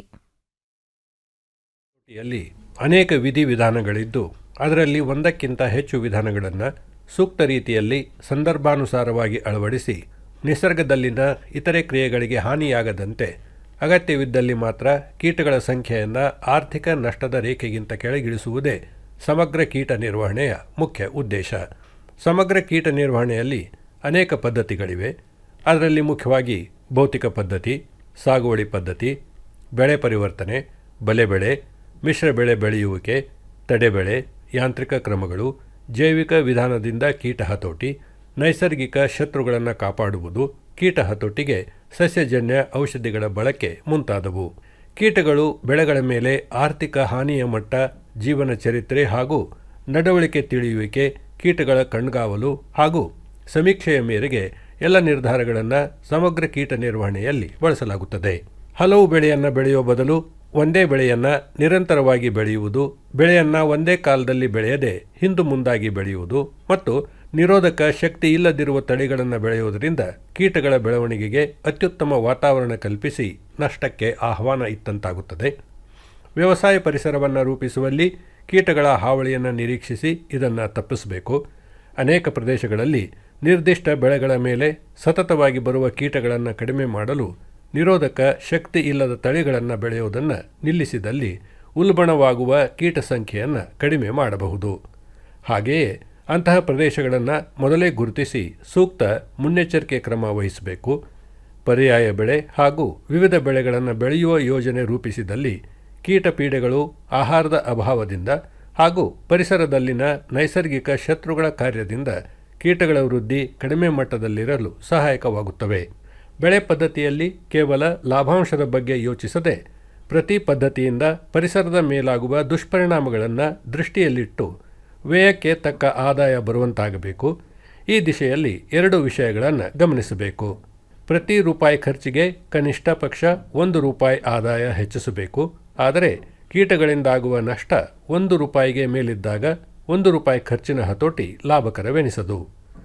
ಯಲ್ಲಿ ಅನೇಕ ವಿಧಿವಿಧಾನಗಳಿದ್ದು ಅದರಲ್ಲಿ ಒಂದಕ್ಕಿಂತ ಹೆಚ್ಚು ವಿಧಾನಗಳನ್ನು ಸೂಕ್ತ ರೀತಿಯಲ್ಲಿ ಸಂದರ್ಭಾನುಸಾರವಾಗಿ ಅಳವಡಿಸಿ ನಿಸರ್ಗದಲ್ಲಿನ ಇತರೆ ಕ್ರಿಯೆಗಳಿಗೆ ಹಾನಿಯಾಗದಂತೆ ಅಗತ್ಯವಿದ್ದಲ್ಲಿ ಮಾತ್ರ ಕೀಟಗಳ ಸಂಖ್ಯೆಯನ್ನು ಆರ್ಥಿಕ ನಷ್ಟದ ರೇಖೆಗಿಂತ ಕೆಳಗಿಳಿಸುವುದೇ ಸಮಗ್ರ ಕೀಟ ನಿರ್ವಹಣೆಯ ಮುಖ್ಯ ಉದ್ದೇಶ ಸಮಗ್ರ ಕೀಟ ನಿರ್ವಹಣೆಯಲ್ಲಿ ಅನೇಕ ಪದ್ಧತಿಗಳಿವೆ ಅದರಲ್ಲಿ ಮುಖ್ಯವಾಗಿ ಭೌತಿಕ ಪದ್ಧತಿ ಸಾಗುವಳಿ ಪದ್ಧತಿ ಬೆಳೆ ಪರಿವರ್ತನೆ ಬಲೆ ಬೆಳೆ ಮಿಶ್ರ ಬೆಳೆ ಬೆಳೆಯುವಿಕೆ ತಡೆಬೆಳೆ ಯಾಂತ್ರಿಕ ಕ್ರಮಗಳು ಜೈವಿಕ ವಿಧಾನದಿಂದ ಕೀಟ ಹತೋಟಿ ನೈಸರ್ಗಿಕ ಶತ್ರುಗಳನ್ನು ಕಾಪಾಡುವುದು ಕೀಟ ಹತೋಟಿಗೆ ಸಸ್ಯಜನ್ಯ ಔಷಧಿಗಳ ಬಳಕೆ ಮುಂತಾದವು ಕೀಟಗಳು ಬೆಳೆಗಳ ಮೇಲೆ ಆರ್ಥಿಕ ಹಾನಿಯ ಮಟ್ಟ ಜೀವನ ಚರಿತ್ರೆ ಹಾಗೂ ನಡವಳಿಕೆ ತಿಳಿಯುವಿಕೆ ಕೀಟಗಳ ಕಣ್ಗಾವಲು ಹಾಗೂ ಸಮೀಕ್ಷೆಯ ಮೇರೆಗೆ ಎಲ್ಲ ನಿರ್ಧಾರಗಳನ್ನು ಸಮಗ್ರ ಕೀಟ ನಿರ್ವಹಣೆಯಲ್ಲಿ ಬಳಸಲಾಗುತ್ತದೆ ಹಲವು ಬೆಳೆಯನ್ನು ಬೆಳೆಯುವ ಬದಲು ಒಂದೇ ಬೆಳೆಯನ್ನು ನಿರಂತರವಾಗಿ ಬೆಳೆಯುವುದು ಬೆಳೆಯನ್ನು ಒಂದೇ ಕಾಲದಲ್ಲಿ ಬೆಳೆಯದೆ ಹಿಂದು ಮುಂದಾಗಿ ಬೆಳೆಯುವುದು ಮತ್ತು ನಿರೋಧಕ ಶಕ್ತಿ ಇಲ್ಲದಿರುವ ತಳಿಗಳನ್ನು ಬೆಳೆಯುವುದರಿಂದ ಕೀಟಗಳ ಬೆಳವಣಿಗೆಗೆ ಅತ್ಯುತ್ತಮ ವಾತಾವರಣ ಕಲ್ಪಿಸಿ ನಷ್ಟಕ್ಕೆ ಆಹ್ವಾನ ಇತ್ತಂತಾಗುತ್ತದೆ ವ್ಯವಸಾಯ ಪರಿಸರವನ್ನು ರೂಪಿಸುವಲ್ಲಿ ಕೀಟಗಳ ಹಾವಳಿಯನ್ನು ನಿರೀಕ್ಷಿಸಿ ಇದನ್ನು ತಪ್ಪಿಸಬೇಕು ಅನೇಕ ಪ್ರದೇಶಗಳಲ್ಲಿ ನಿರ್ದಿಷ್ಟ ಬೆಳೆಗಳ ಮೇಲೆ ಸತತವಾಗಿ ಬರುವ ಕೀಟಗಳನ್ನು ಕಡಿಮೆ ಮಾಡಲು ನಿರೋಧಕ ಶಕ್ತಿ ಇಲ್ಲದ ತಳಿಗಳನ್ನು ಬೆಳೆಯುವುದನ್ನು ನಿಲ್ಲಿಸಿದಲ್ಲಿ ಉಲ್ಬಣವಾಗುವ ಕೀಟ ಸಂಖ್ಯೆಯನ್ನು ಕಡಿಮೆ ಮಾಡಬಹುದು ಹಾಗೆಯೇ ಅಂತಹ ಪ್ರದೇಶಗಳನ್ನು ಮೊದಲೇ ಗುರುತಿಸಿ ಸೂಕ್ತ ಮುನ್ನೆಚ್ಚರಿಕೆ ಕ್ರಮ ವಹಿಸಬೇಕು ಪರ್ಯಾಯ ಬೆಳೆ ಹಾಗೂ ವಿವಿಧ ಬೆಳೆಗಳನ್ನು ಬೆಳೆಯುವ ಯೋಜನೆ ರೂಪಿಸಿದಲ್ಲಿ ಕೀಟ ಪೀಡೆಗಳು ಆಹಾರದ ಅಭಾವದಿಂದ ಹಾಗೂ ಪರಿಸರದಲ್ಲಿನ ನೈಸರ್ಗಿಕ ಶತ್ರುಗಳ ಕಾರ್ಯದಿಂದ ಕೀಟಗಳ ವೃದ್ಧಿ ಕಡಿಮೆ ಮಟ್ಟದಲ್ಲಿರಲು ಸಹಾಯಕವಾಗುತ್ತವೆ ಬೆಳೆ ಪದ್ಧತಿಯಲ್ಲಿ ಕೇವಲ ಲಾಭಾಂಶದ ಬಗ್ಗೆ ಯೋಚಿಸದೆ ಪ್ರತಿ ಪದ್ಧತಿಯಿಂದ ಪರಿಸರದ ಮೇಲಾಗುವ ದುಷ್ಪರಿಣಾಮಗಳನ್ನು ದೃಷ್ಟಿಯಲ್ಲಿಟ್ಟು ವ್ಯಯಕ್ಕೆ ತಕ್ಕ ಆದಾಯ ಬರುವಂತಾಗಬೇಕು ಈ ದಿಶೆಯಲ್ಲಿ ಎರಡು ವಿಷಯಗಳನ್ನು ಗಮನಿಸಬೇಕು ಪ್ರತಿ ರೂಪಾಯಿ ಖರ್ಚಿಗೆ ಕನಿಷ್ಠ ಪಕ್ಷ ಒಂದು ರೂಪಾಯಿ ಆದಾಯ ಹೆಚ್ಚಿಸಬೇಕು ಆದರೆ ಕೀಟಗಳಿಂದಾಗುವ ನಷ್ಟ ಒಂದು ರೂಪಾಯಿಗೆ ಮೇಲಿದ್ದಾಗ ಒಂದು ರೂಪಾಯಿ ಖರ್ಚಿನ ಹತೋಟಿ ಲಾಭಕರವೆನಿಸದು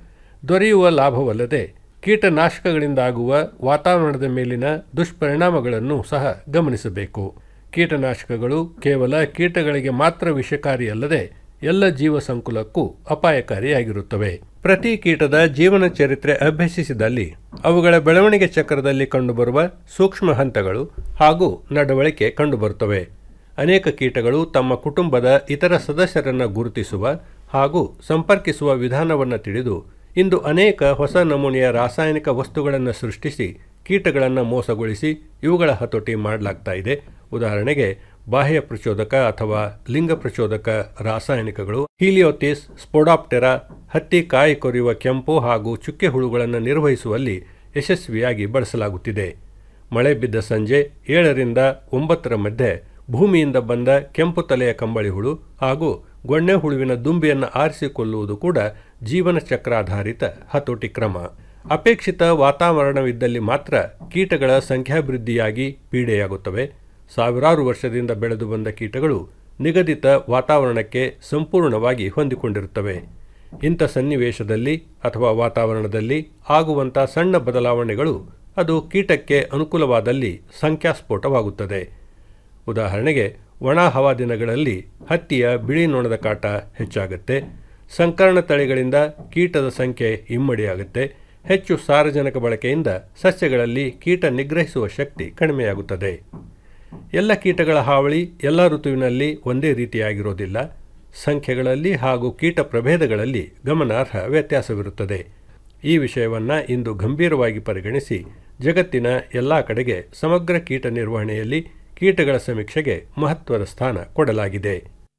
ದೊರೆಯುವ ಲಾಭವಲ್ಲದೆ ಕೀಟನಾಶಕಗಳಿಂದಾಗುವ ವಾತಾವರಣದ ಮೇಲಿನ ದುಷ್ಪರಿಣಾಮಗಳನ್ನು ಸಹ ಗಮನಿಸಬೇಕು ಕೀಟನಾಶಕಗಳು ಕೇವಲ ಕೀಟಗಳಿಗೆ ಮಾತ್ರ ವಿಷಕಾರಿಯಲ್ಲದೆ ಎಲ್ಲ ಜೀವ ಸಂಕುಲಕ್ಕೂ ಅಪಾಯಕಾರಿಯಾಗಿರುತ್ತವೆ ಪ್ರತಿ ಕೀಟದ ಜೀವನ ಚರಿತ್ರೆ ಅಭ್ಯಸಿಸಿದಲ್ಲಿ ಅವುಗಳ ಬೆಳವಣಿಗೆ ಚಕ್ರದಲ್ಲಿ ಕಂಡುಬರುವ ಸೂಕ್ಷ್ಮ ಹಂತಗಳು ಹಾಗೂ ನಡವಳಿಕೆ ಕಂಡುಬರುತ್ತವೆ ಅನೇಕ ಕೀಟಗಳು ತಮ್ಮ ಕುಟುಂಬದ ಇತರ ಸದಸ್ಯರನ್ನು ಗುರುತಿಸುವ ಹಾಗೂ ಸಂಪರ್ಕಿಸುವ ವಿಧಾನವನ್ನು ತಿಳಿದು ಇಂದು ಅನೇಕ ಹೊಸ ನಮೂನೆಯ ರಾಸಾಯನಿಕ ವಸ್ತುಗಳನ್ನು ಸೃಷ್ಟಿಸಿ ಕೀಟಗಳನ್ನು ಮೋಸಗೊಳಿಸಿ ಇವುಗಳ ಹತೋಟಿ ಮಾಡಲಾಗ್ತಾ ಇದೆ ಉದಾಹರಣೆಗೆ ಬಾಹ್ಯ ಪ್ರಚೋದಕ ಅಥವಾ ಲಿಂಗ ಪ್ರಚೋದಕ ರಾಸಾಯನಿಕಗಳು ಹೀಲಿಯೋತಿಸ್ ಸ್ಪೋಡಾಪ್ಟೆರಾ ಹತ್ತಿ ಕಾಯಿ ಕೊರೆಯುವ ಕೆಂಪು ಹಾಗೂ ಚುಕ್ಕೆ ಹುಳುಗಳನ್ನು ನಿರ್ವಹಿಸುವಲ್ಲಿ ಯಶಸ್ವಿಯಾಗಿ ಬಳಸಲಾಗುತ್ತಿದೆ ಮಳೆ ಬಿದ್ದ ಸಂಜೆ ಏಳರಿಂದ ಒಂಬತ್ತರ ಮಧ್ಯೆ ಭೂಮಿಯಿಂದ ಬಂದ ಕೆಂಪು ತಲೆಯ ಕಂಬಳಿ ಹುಳು ಹಾಗೂ ಗೊಣ್ಣೆ ಹುಳುವಿನ ದುಂಬಿಯನ್ನು ಆರಿಸಿಕೊಳ್ಳುವುದು ಕೂಡ ಜೀವನ ಚಕ್ರಾಧಾರಿತ ಹತೋಟಿ ಕ್ರಮ ಅಪೇಕ್ಷಿತ ವಾತಾವರಣವಿದ್ದಲ್ಲಿ ಮಾತ್ರ ಕೀಟಗಳ ಸಂಖ್ಯಾಭಿವೃದ್ಧಿಯಾಗಿ ಪೀಡೆಯಾಗುತ್ತವೆ ಸಾವಿರಾರು ವರ್ಷದಿಂದ ಬೆಳೆದು ಬಂದ ಕೀಟಗಳು ನಿಗದಿತ ವಾತಾವರಣಕ್ಕೆ ಸಂಪೂರ್ಣವಾಗಿ ಹೊಂದಿಕೊಂಡಿರುತ್ತವೆ ಇಂಥ ಸನ್ನಿವೇಶದಲ್ಲಿ ಅಥವಾ ವಾತಾವರಣದಲ್ಲಿ ಆಗುವಂಥ ಸಣ್ಣ ಬದಲಾವಣೆಗಳು ಅದು ಕೀಟಕ್ಕೆ ಅನುಕೂಲವಾದಲ್ಲಿ ಸಂಖ್ಯಾಸ್ಫೋಟವಾಗುತ್ತದೆ ಉದಾಹರಣೆಗೆ ಒಣ ಹವಾದಿನಗಳಲ್ಲಿ ಹತ್ತಿಯ ಬಿಳಿ ನೊಣದ ಕಾಟ ಹೆಚ್ಚಾಗುತ್ತೆ ಸಂಕರಣ ತಳಿಗಳಿಂದ ಕೀಟದ ಸಂಖ್ಯೆ ಇಮ್ಮಡಿಯಾಗುತ್ತೆ ಹೆಚ್ಚು ಸಾರಜನಕ ಬಳಕೆಯಿಂದ ಸಸ್ಯಗಳಲ್ಲಿ ಕೀಟ ನಿಗ್ರಹಿಸುವ ಶಕ್ತಿ ಕಡಿಮೆಯಾಗುತ್ತದೆ ಎಲ್ಲ ಕೀಟಗಳ ಹಾವಳಿ ಎಲ್ಲ ಋತುವಿನಲ್ಲಿ ಒಂದೇ ರೀತಿಯಾಗಿರೋದಿಲ್ಲ ಸಂಖ್ಯೆಗಳಲ್ಲಿ ಹಾಗೂ ಕೀಟ ಪ್ರಭೇದಗಳಲ್ಲಿ ಗಮನಾರ್ಹ ವ್ಯತ್ಯಾಸವಿರುತ್ತದೆ ಈ ವಿಷಯವನ್ನು ಇಂದು ಗಂಭೀರವಾಗಿ ಪರಿಗಣಿಸಿ ಜಗತ್ತಿನ ಎಲ್ಲ ಕಡೆಗೆ ಸಮಗ್ರ ಕೀಟ ನಿರ್ವಹಣೆಯಲ್ಲಿ ಕೀಟಗಳ ಸಮೀಕ್ಷೆಗೆ ಮಹತ್ವದ ಸ್ಥಾನ ಕೊಡಲಾಗಿದೆ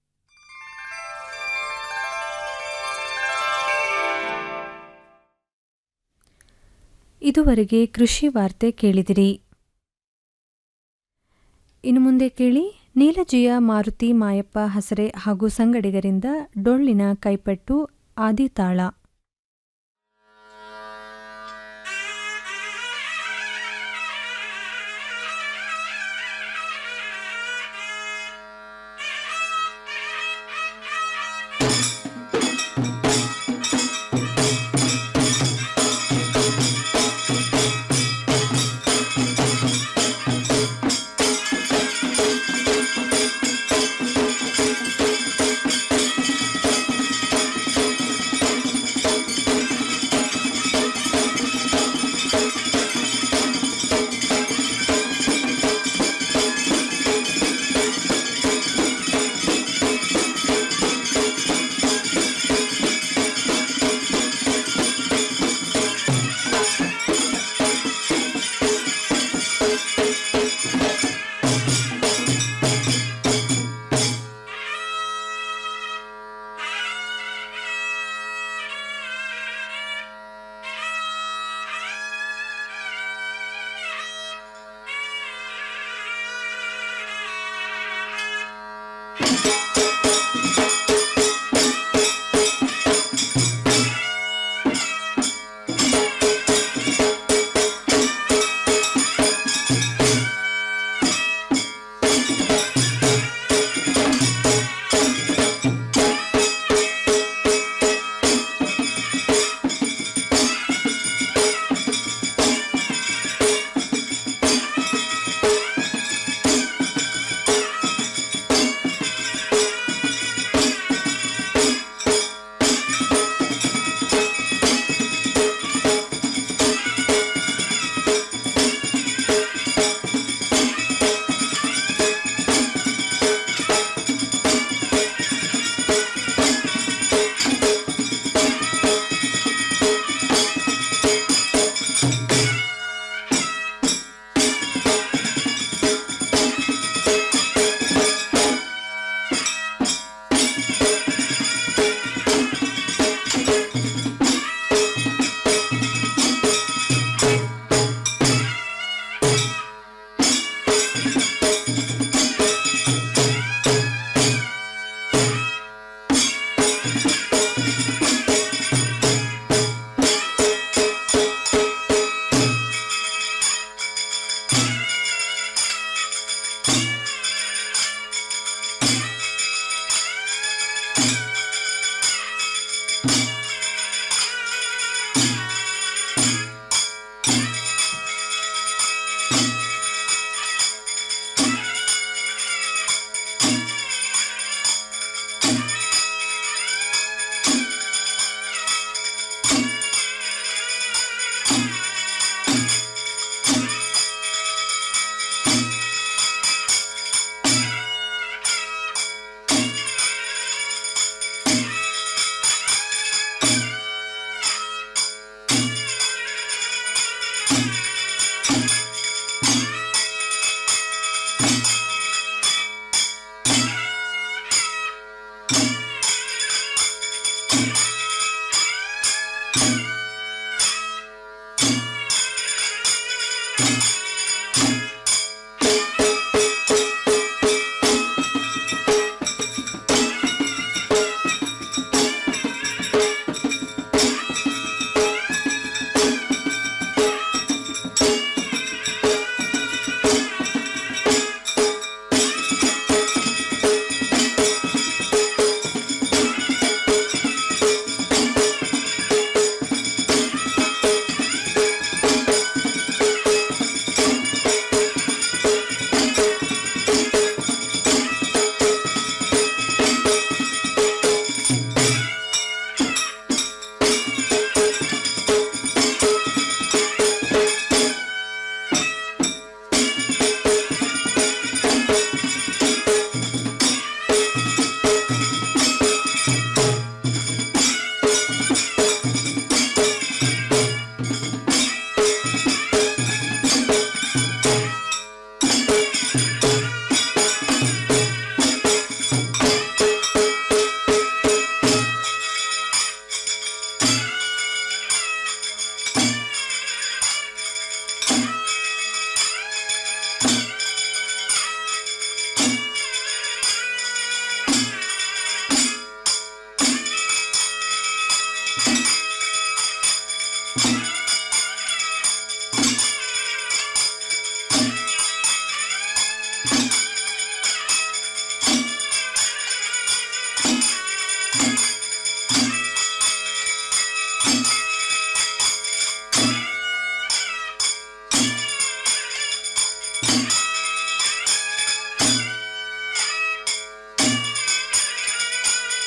ಇದುವರೆಗೆ ಕೃಷಿ ವಾರ್ತೆ ಕೇಳಿದಿರಿ ಇನ್ನು ಮುಂದೆ ಕೇಳಿ ನೀಲಜಿಯ ಮಾರುತಿ ಮಾಯಪ್ಪ ಹಸರೆ ಹಾಗೂ ಸಂಗಡಿಗರಿಂದ ಡೊಳ್ಳಿನ ಕೈಪಟ್ಟು ಆದಿತಾಳ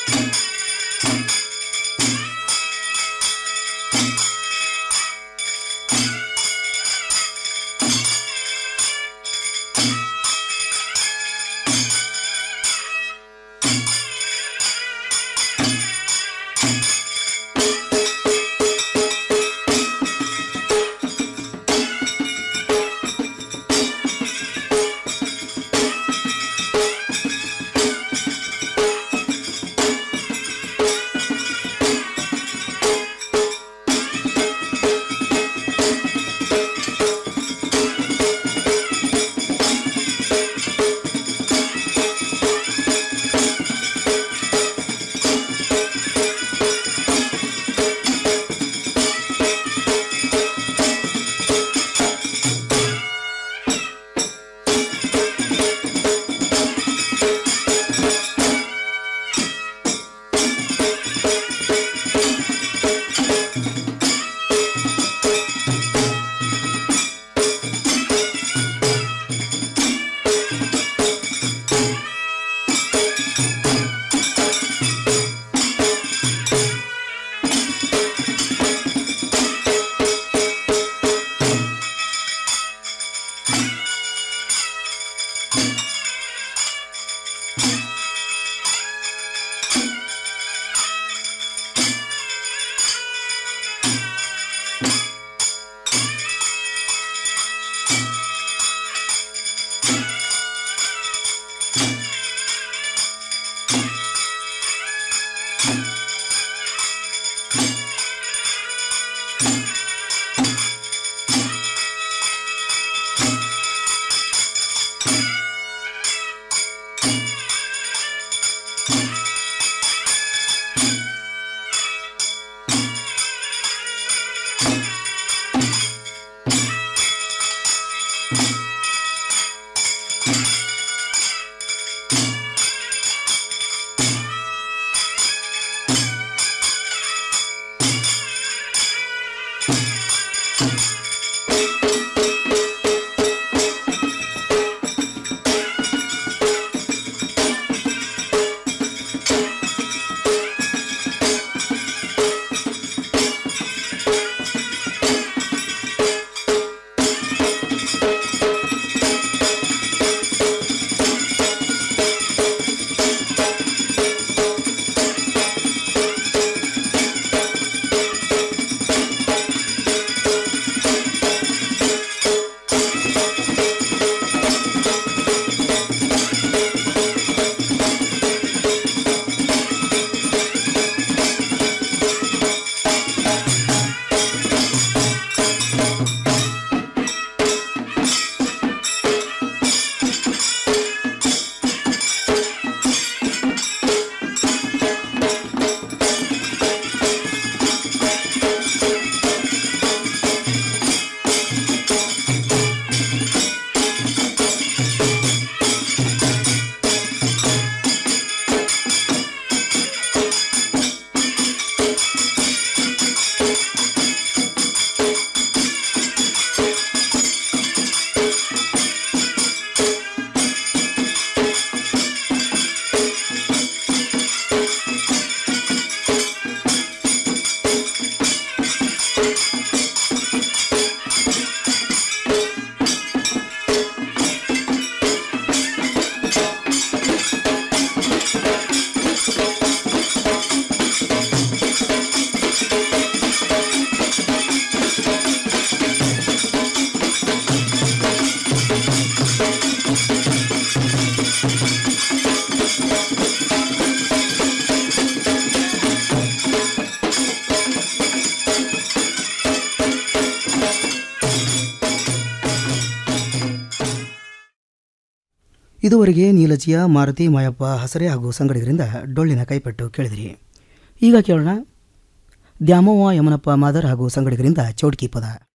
ಇದುವರೆಗೆ ನೀಲಜಿಯ ಮಾರುತಿ ಮಾಯಪ್ಪ ಹಸರೆ ಹಾಗೂ ಸಂಗಡಿಗರಿಂದ ಡೊಳ್ಳಿನ ಕೈಪಟ್ಟು ಕೇಳಿದಿರಿ ಈಗ ಕೇಳೋಣ ದ್ಯಾಮವ್ವ ಯಮನಪ್ಪ ಮಾದರ್ ಹಾಗೂ ಸಂಗಡಿಗರಿಂದ ಚೌಡ್ಕಿ ಪದ